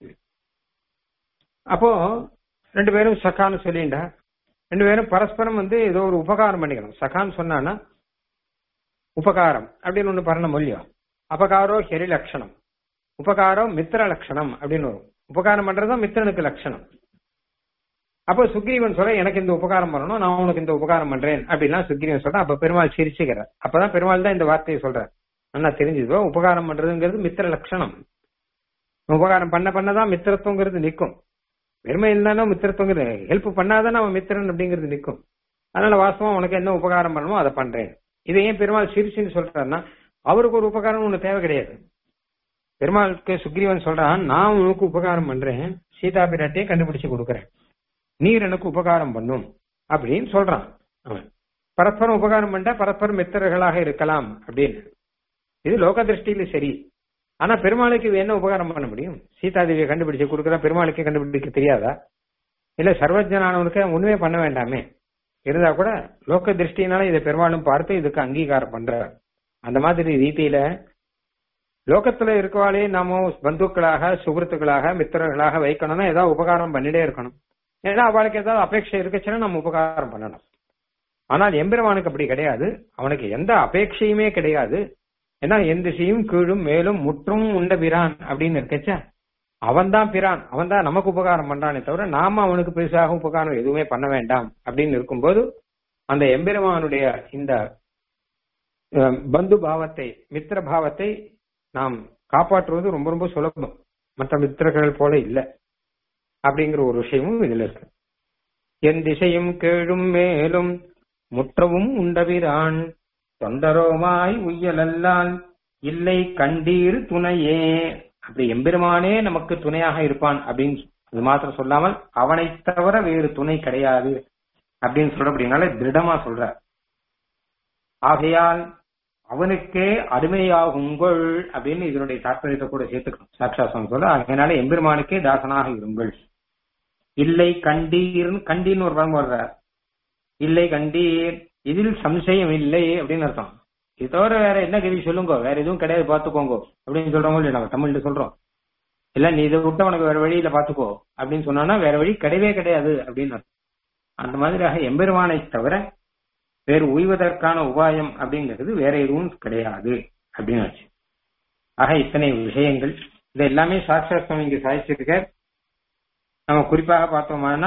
அப்போ ரெண்டு பேரும் சக்கான்னு சொல்லிண்டா ரெண்டு பேரும் பரஸ்பரம் வந்து ஏதோ ஒரு உபகாரம் பண்ணிக்கணும் சக்கான்னு சொன்னான்னா உபகாரம் அப்படின்னு ஒண்ணு பண்ண முடியும் அபகாரோ ஹெரி லட்சணம் உபகாரம் மித்திர லட்சணம் அப்படின்னு வரும் உபகாரம் பண்றதும் மித்திரனுக்கு லட்சணம் அப்போ சுக்ரீவன் சொல்ற எனக்கு இந்த உபகாரம் பண்ணணும் நான் உனக்கு இந்த உபகாரம் பண்றேன் அப்படின்லாம் சுக்ரீவன் சொல்றேன் அப்ப பெருமாள் சிரிச்சுக்கிறார் அப்பதான் பெருமாள் தான் இந்த வார்த்தையை சொல்றார் நல்லா தெரிஞ்சதோ உபகாரம் பண்றதுங்கிறது மித்திர லட்சணம் உபகாரம் பண்ண பண்ணதான் மித்திரத்துவங்கிறது நிற்கும் வெறுமை இருந்தாலும் மித்திரத்துவங்கிறது ஹெல்ப் பண்ணாதான் அவன் மித்திரன் அப்படிங்கிறது நிற்கும் அதனால வாசமா உனக்கு என்ன உபகாரம் பண்ணணுமோ அதை பண்றேன் இதை ஏன் பெருமாள் சிரிச்சுன்னு சொல்றாருன்னா அவருக்கு ஒரு உபகாரம் ஒண்ணு தேவை கிடையாது பெருமாளுக்கு சுக்ரீவன் சொல்றான் நான் உனக்கு உபகாரம் பண்றேன் சீதா பிராட்டியை கண்டுபிடிச்சு கொடுக்கறேன் நீர் எனக்கு உபகாரம் பண்ணும் அப்படின்னு சொல்றான் அவன் பரஸ்பரம் உபகாரம் பண்ணா பரஸ்பரம் மித்திரர்களாக இருக்கலாம் அப்படின்னு இது லோக திருஷ்டியில சரி ஆனா பெருமாளுக்கு இது என்ன உபகாரம் பண்ண முடியும் சீதாதேவியை கண்டுபிடிச்சு கொடுக்குறா பெருமாளுக்கே கண்டுபிடிக்க தெரியாதா இல்ல சர்வஜனானவனுக்கு ஒண்ணுமே பண்ண வேண்டாமே இருந்தா கூட லோக திருஷ்டினால இதை பெருமாளும் பார்த்து இதுக்கு அங்கீகாரம் பண்றார் அந்த மாதிரி ரீதியில லோகத்துல இருக்கவாளே நாம பந்துக்களாக சுகிருத்துக்களாக மித்திரர்களாக வைக்கணும்னா ஏதாவது உபகாரம் பண்ணிட்டே இருக்கணும் ஏன்னா அவளுக்கு ஏதாவது அபேட்சை இருக்குச்சுன்னா நம்ம உபகாரம் பண்ணணும் ஆனால் எம்பெருமானுக்கு அப்படி கிடையாது அவனுக்கு எந்த அபேட்சையுமே கிடையாது ஏன்னா எந்த செய்யும் கீழும் மேலும் முற்றும் உண்ட பிரான் அப்படின்னு இருக்கச்ச அவன் தான் பிரான் அவன் தான் நமக்கு உபகாரம் பண்றானே தவிர நாம அவனுக்கு பெருசாக உபகாரம் எதுவுமே பண்ண வேண்டாம் அப்படின்னு இருக்கும்போது அந்த எம்பெருமானுடைய இந்த அஹ், பந்து பாவத்தை மித்திர பாவத்தை நாம் காப்பாற்றுவது ரொம்ப ரொம்ப சுலபம் மற்ற மித்திரர்கள் போல இல்ல அப்படிங்கிற ஒரு விஷயமும் இதுல இருக்கு என் திசையும் கீழும் மேலும் முற்றவும் உண்டபிரான் தொண்டரோமாய் உய்யலல்லால் இல்லை கண்டீர் துணையே அப்படி எம்பெருமானே நமக்கு துணையாக இருப்பான் அப்படின்னு அது மாத்திரம் சொல்லாமல் அவனை தவிர வேறு துணை கிடையாது அப்படின்னு சொல்ற அப்படின்னால திருடமா சொல்ற ஆகையால் அவனுக்கே அடிமையாகுங்கள் அப்படின்னு இதனுடைய தாற்பயத்தை கூட சேர்த்துக்கணும் சாட்சாசம் சொல்ல அதனால எம்பெருமானுக்கே தாசனாக இருங்கள் இல்லை கண்டீர் கண்டீர்னு ஒரு படம் போடுறார் இல்லை கண்டீர் இதில் சம்சயம் இல்லை அப்படின்னு அர்த்தம் இது தவிர வேற என்ன கதி சொல்லுங்க வேற எதுவும் கிடையாது பாத்துக்கோங்க அப்படின்னு சொல்றோம் இல்லையா நம்ம தமிழ்ல சொல்றோம் இல்ல நீ இதை விட்டு உனக்கு வேற வழியில பாத்துக்கோ அப்படின்னு சொன்னா வேற வழி கிடையவே கிடையாது அப்படின்னு அர்த்தம். அந்த மாதிரியாக எம்பெருமானை தவிர வேறு உய்வதற்கான உபாயம் அப்படிங்கிறது வேற எதுவும் கிடையாது அப்படின்னு ஆச்சு ஆக இத்தனை விஷயங்கள் இது எல்லாமே சாஸ்திரம் இங்க சாதிச்சிருக்க நம்ம குறிப்பாக பார்த்தோம்னா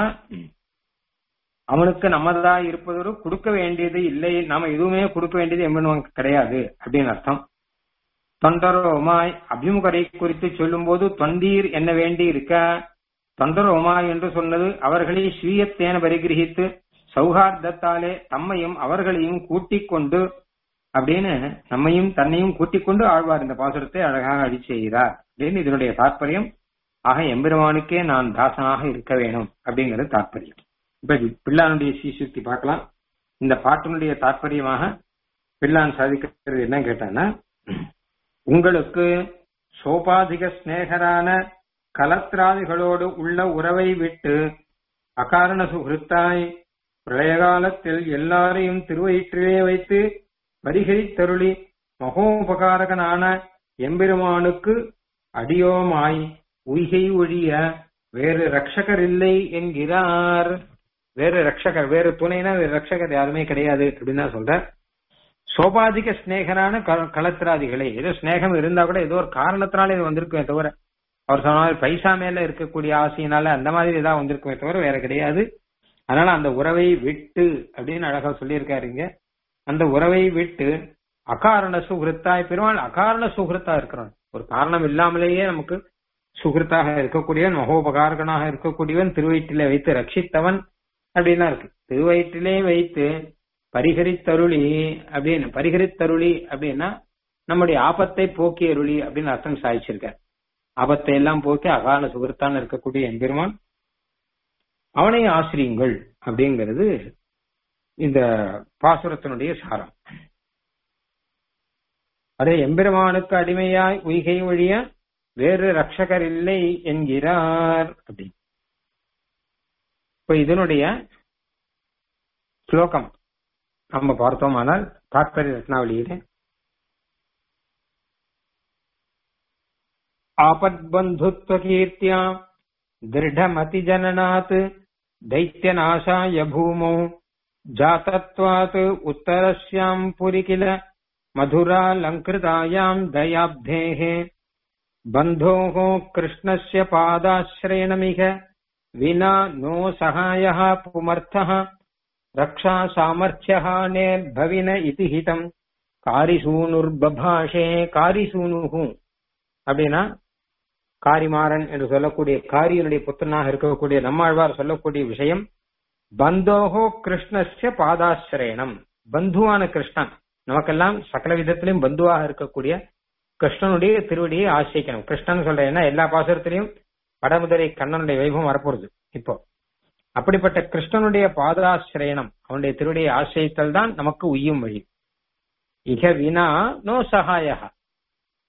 அவனுக்கு நம்மதான் இருப்பதோடு கொடுக்க வேண்டியது இல்லை நாம எதுவுமே கொடுக்க வேண்டியது எம்பெருமானுக்கு கிடையாது அப்படின்னு அர்த்தம் தொண்டரோமாய் அபிமுகரை குறித்து சொல்லும்போது தொண்டீர் என்ன வேண்டி இருக்க தொண்டரோமாய் என்று சொன்னது அவர்களை ஸ்வீயத்தேன பரிகிரகித்து சௌஹார்தத்தாலே தம்மையும் அவர்களையும் கூட்டிக் கொண்டு அப்படின்னு நம்மையும் தன்னையும் கூட்டிக் கொண்டு ஆழ்வார் இந்த பாசுரத்தை அழகாக அடி செய்கிறார் அப்படின்னு இதனுடைய தாற்பயம் ஆக எம்பெருமானுக்கே நான் தாசனாக இருக்க வேணும் அப்படிங்கிறது தாற்பயம் இப்ப இது பிள்ளானுடைய சீசுக்தி பார்க்கலாம் இந்த பாட்டினுடைய தாற்பயமாக பிள்ளான் சாதிக்கிறது என்ன கேட்டான்னா உங்களுக்கு சோபாதிக சிநேகரான கலத்ராதிகளோடு உள்ள உறவை விட்டு அகாரண சுகிருத்தாய் பிரளய காலத்தில் எல்லாரையும் திருவயிற்றிலே வைத்து பரிகரித்தருளி மகோபகாரகனான எம்பெருமானுக்கு அடியோமாய் உய்கை ஒழிய வேறு ரட்சகர் இல்லை என்கிறார் வேறு ரட்சகர் வேறு துணைனா வேறு ரட்சகர் யாருமே கிடையாது அப்படின்னு தான் சொல்ற சோபாதிக சிநேகரான க- களத்திராதிகளே ஏதோ சிநேகம் இருந்தா கூட ஏதோ ஒரு காரணத்தினால இது வந்திருக்குமே தவிர அவர் சொன்னால் பைசா மேல இருக்கக்கூடிய ஆசையினால அந்த மாதிரி ஏதாவது வந்திருக்குமே தவிர வேற கிடையாது அதனால அந்த உறவை விட்டு அப்படின்னு அழகா சொல்லியிருக்காருங்க அந்த உறவை விட்டு அகாரண சுகிருத்தாய் பெருமாள் அகாரண சுகிருத்தா இருக்கிறான் ஒரு காரணம் இல்லாமலேயே நமக்கு சுகிருத்தாக இருக்கக்கூடியவன் மகோபகாரகனாக இருக்கக்கூடியவன் திருவயிற்றிலே வைத்து ரட்சித்தவன் அப்படின்லாம் இருக்கு திருவயிற்றிலே வைத்து பரிகரித்தருளி அப்படின்னு பரிகரித்தருளி அப்படின்னா நம்முடைய ஆபத்தை போக்கி அருளி அப்படின்னு அர்த்தம் சாதிச்சிருக்கார் ஆபத்தை எல்லாம் போக்கி அகாரண சுகிருத்தான் இருக்கக்கூடிய எம்பெருமான் அவனை ஆசிரியுங்கள் அப்படிங்கிறது இந்த பாசுரத்தினுடைய சாரம் அதே எம்பெருமானுக்கு அடிமையாய் உய்கை ஒழிய வேறு ரட்சகர் இல்லை என்கிறார் அப்படி இப்ப இதனுடைய ஸ்லோகம் நம்ம பார்த்தோமானால் தாத்பரிய ரத்னாவளியிலே ஆபத்பந்துத்வ கீர்த்தியா दृढमतिजननात् दैत्यनाशाय भूमौ जातत्वात् उत्तरस्याम् पुरि किल मधुरालङ्कृतायाम् दयाब्धेः बन्धोः कृष्णस्य पादाश्रयणमिह विना नो सहायः पुमर्थः रक्षासामर्थ्यः नेर्भविन इति हितम् காரிசூனுர்பபாஷே காரிசூனுகு அப்படின்னா காரிமாறன் என்று சொல்லக்கூடிய காரியனுடைய புத்தனாக இருக்கக்கூடிய நம்மாழ்வார் சொல்லக்கூடிய விஷயம் பந்தோகோ கிருஷ்ணஸ்ய பாதாசிரயணம் பந்துவான கிருஷ்ணன் நமக்கெல்லாம் சகல விதத்திலும் பந்துவாக இருக்கக்கூடிய கிருஷ்ணனுடைய திருவடியை ஆசிரிக்கணும் கிருஷ்ணன் சொல்றேன்னா எல்லா பாசுரத்திலையும் வடமுதலை கண்ணனுடைய வைபவம் வரப்போறது இப்போ அப்படிப்பட்ட கிருஷ்ணனுடைய பாதாசிரயணம் அவனுடைய திருவடியை ஆசிரியத்தல் தான் நமக்கு உய்யும் வழி இக வினா நோ சகாயா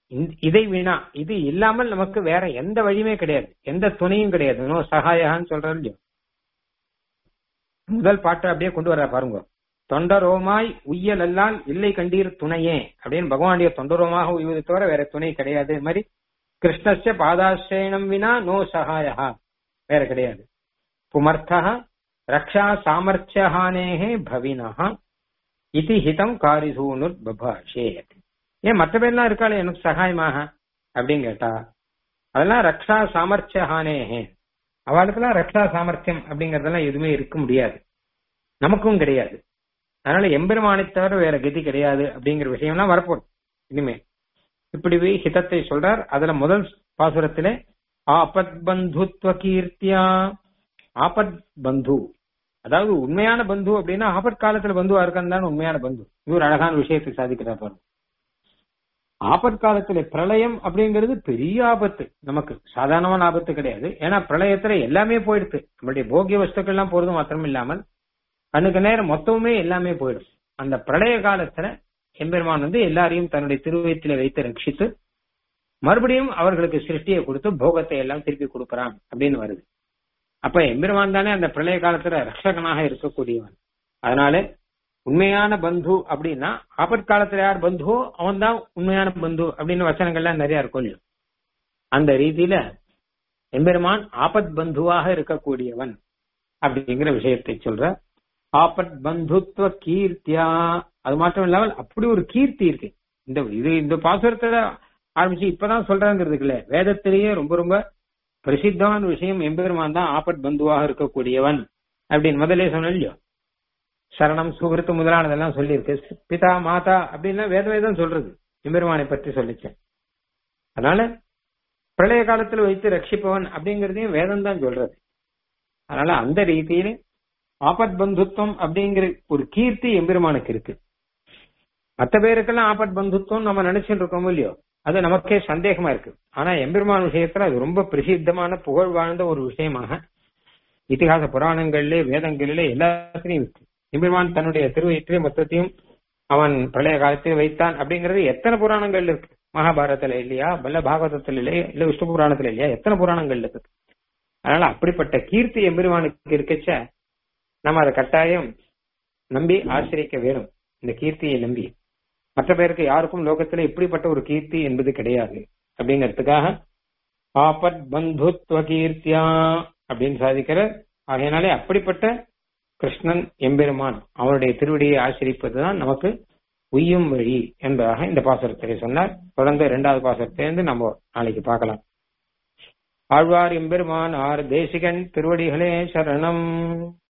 இந்த- இதை வினா இது இல்லாமல் நமக்கு வேற எந்த வழியுமே கிடையாது எந்த துணையும் கிடையாது நோ சகாயான்னு சொல்றோம் இல்லையோ முதல் பாட்டை அப்படியே கொண்டு வர பாருங்க தொண்டரோமாய் உய்யல் அல்லால் இல்லை கண்டீர் துணையே அப்படின்னு பகவானுடைய தொண்டரோமாக உய்வதை தவிர வேற துணை கிடையாது இது மாதிரி கிருஷ்ணஸ்ய பாதாசிரயணம் வினா நோ சகாயா வேற கிடையாது புமர்த்தா ரக்ஷா சாமர்த்தியஹானேஹே பவினஹ இதி ஹிதம் காரிசூனுர் பபாஷேத் ஏன் மற்ற பேர்லாம் இருக்காளே எனக்கு சகாயமாக அப்படின்னு கேட்டா அதெல்லாம் ரக்ஷா சாமர்த்தியஹானேஹே அவளுக்கெல்லாம் ரக்ஷா சாமர்த்தியம் அப்படிங்கறதெல்லாம் எதுவுமே இருக்க முடியாது நமக்கும் கிடையாது அதனால எம்பெருமானை தவிர வேற கதி கிடையாது அப்படிங்கிற விஷயம்லாம் வரப்போகுது இனிமே இப்படி ஹிதத்தை சொல்றார் அதுல முதல் பாசுரத்திலே ஆபத் பந்துத்வ கீர்த்தியா ஆபத் பந்து அதாவது உண்மையான பந்து அப்படின்னா ஆபத் காலத்துல பந்துவா இருக்கான்னு தான் உண்மையான பந்து இது ஒரு அழகான விஷயத்தை சாதிக்கிறார் பாருங்க ஆபத் காலத்துல பிரளயம் அப்படிங்கிறது பெரிய ஆபத்து நமக்கு சாதாரணமான ஆபத்து கிடையாது ஏன்னா பிரளயத்துல எல்லாமே போயிடுது நம்மளுடைய போகிய வஸ்துக்கள் எல்லாம் போறது மாத்திரம் இல்லாமல் கண்ணுக்கு நேரம் மொத்தமுமே எல்லாமே போயிடும் அந்த பிரளய காலத்துல எம்பெருமான் வந்து எல்லாரையும் தன்னுடைய திருவயத்தில வைத்து ரட்சித்து மறுபடியும் அவர்களுக்கு சிருஷ்டியை கொடுத்து போகத்தை எல்லாம் திருப்பி கொடுக்கறான் அப்படின்னு வருது அப்ப எம்பெருமான் தானே அந்த பிரளய காலத்துல ரட்சகனாக இருக்கக்கூடியவன் அதனால உண்மையான பந்து அப்படின்னா ஆபத் காலத்துல யார் பந்துவோ அவன் தான் உண்மையான பந்து அப்படின்னு வசனங்கள்லாம் நிறைய இருக்கும் இல்லையோ அந்த ரீதியில எம்பெருமான் ஆபத் பந்துவாக இருக்கக்கூடியவன் அப்படிங்கிற விஷயத்தை சொல்ற ஆபத் பந்துத்வ கீர்த்தியா அது மட்டும் இல்லாமல் அப்படி ஒரு கீர்த்தி இருக்கு இந்த இது இந்த பாசுரத்துல ஆரம்பிச்சு இப்பதான் சொல்றாங்கிறது இல்ல வேதத்திலேயே ரொம்ப ரொம்ப பிரசித்தமான விஷயம் எம்பெருமான் தான் ஆபத் பந்துவாக இருக்கக்கூடியவன் அப்படின்னு முதலே சொன்ன இல்லையோ சரணம் சுகிருத்து முதலானதெல்லாம் சொல்லியிருக்கு பிதா மாதா அப்படின்னா வேத வேதம் சொல்றது எம்பெருமானை பற்றி சொல்லிச்சேன் அதனால பிரளய காலத்துல வைத்து ரட்சிப்பவன் அப்படிங்கறதையும் வேதம் தான் சொல்றது அதனால அந்த ரீதியில ஆபத் பந்துத்துவம் அப்படிங்கிற ஒரு கீர்த்தி எம்பெருமானுக்கு இருக்கு மத்த பேருக்கெல்லாம் ஆபத் பந்துத்துவம் நம்ம நினைச்சுட்டு இருக்கோமோ இல்லையோ அது நமக்கே சந்தேகமா இருக்கு ஆனா எம்பெருமான் விஷயத்துல அது ரொம்ப பிரசித்தமான புகழ் வாழ்ந்த ஒரு விஷயமாக இதிகாச புராணங்களிலே வேதங்களிலே எல்லாத்திலையும் இருக்கு எம்பெருமான் தன்னுடைய திருவயிற்றிலே மொத்தத்தையும் அவன் பிரளய காலத்தில் வைத்தான் அப்படிங்கிறது எத்தனை புராணங்கள் இருக்கு மகாபாரதத்துல இல்லையா பல்ல பாகவதத்துல இல்லையா இல்ல விஷ்ணு புராணத்துல இல்லையா எத்தனை புராணங்கள் இருக்கு அதனால அப்படிப்பட்ட கீர்த்தி எம்பெருமானுக்கு இருக்கச்ச நம்ம அதை கட்டாயம் நம்பி ஆசிரிக்க வேணும் இந்த கீர்த்தியை நம்பி மற்ற பேருக்கு யாருக்கும் லோகத்துல இப்படிப்பட்ட ஒரு கீர்த்தி என்பது கிடையாது அப்படிங்கிறதுக்காக ஆபத் பந்துத்வ கீர்த்தியா அப்படின்னு சாதிக்கிற ஆகையினாலே அப்படிப்பட்ட கிருஷ்ணன் எம்பெருமான் அவனுடைய திருவடியை ஆசிரிப்பதுதான் நமக்கு உய்யும் வழி என்பதாக இந்த பாசுரத்திலே சொன்னார் தொடர்ந்து இரண்டாவது பாசுரத்திலிருந்து நம்ம நாளைக்கு பார்க்கலாம் ஆழ்வார் எம்பெருமான் ஆர் தேசிகன் திருவடிகளே சரணம்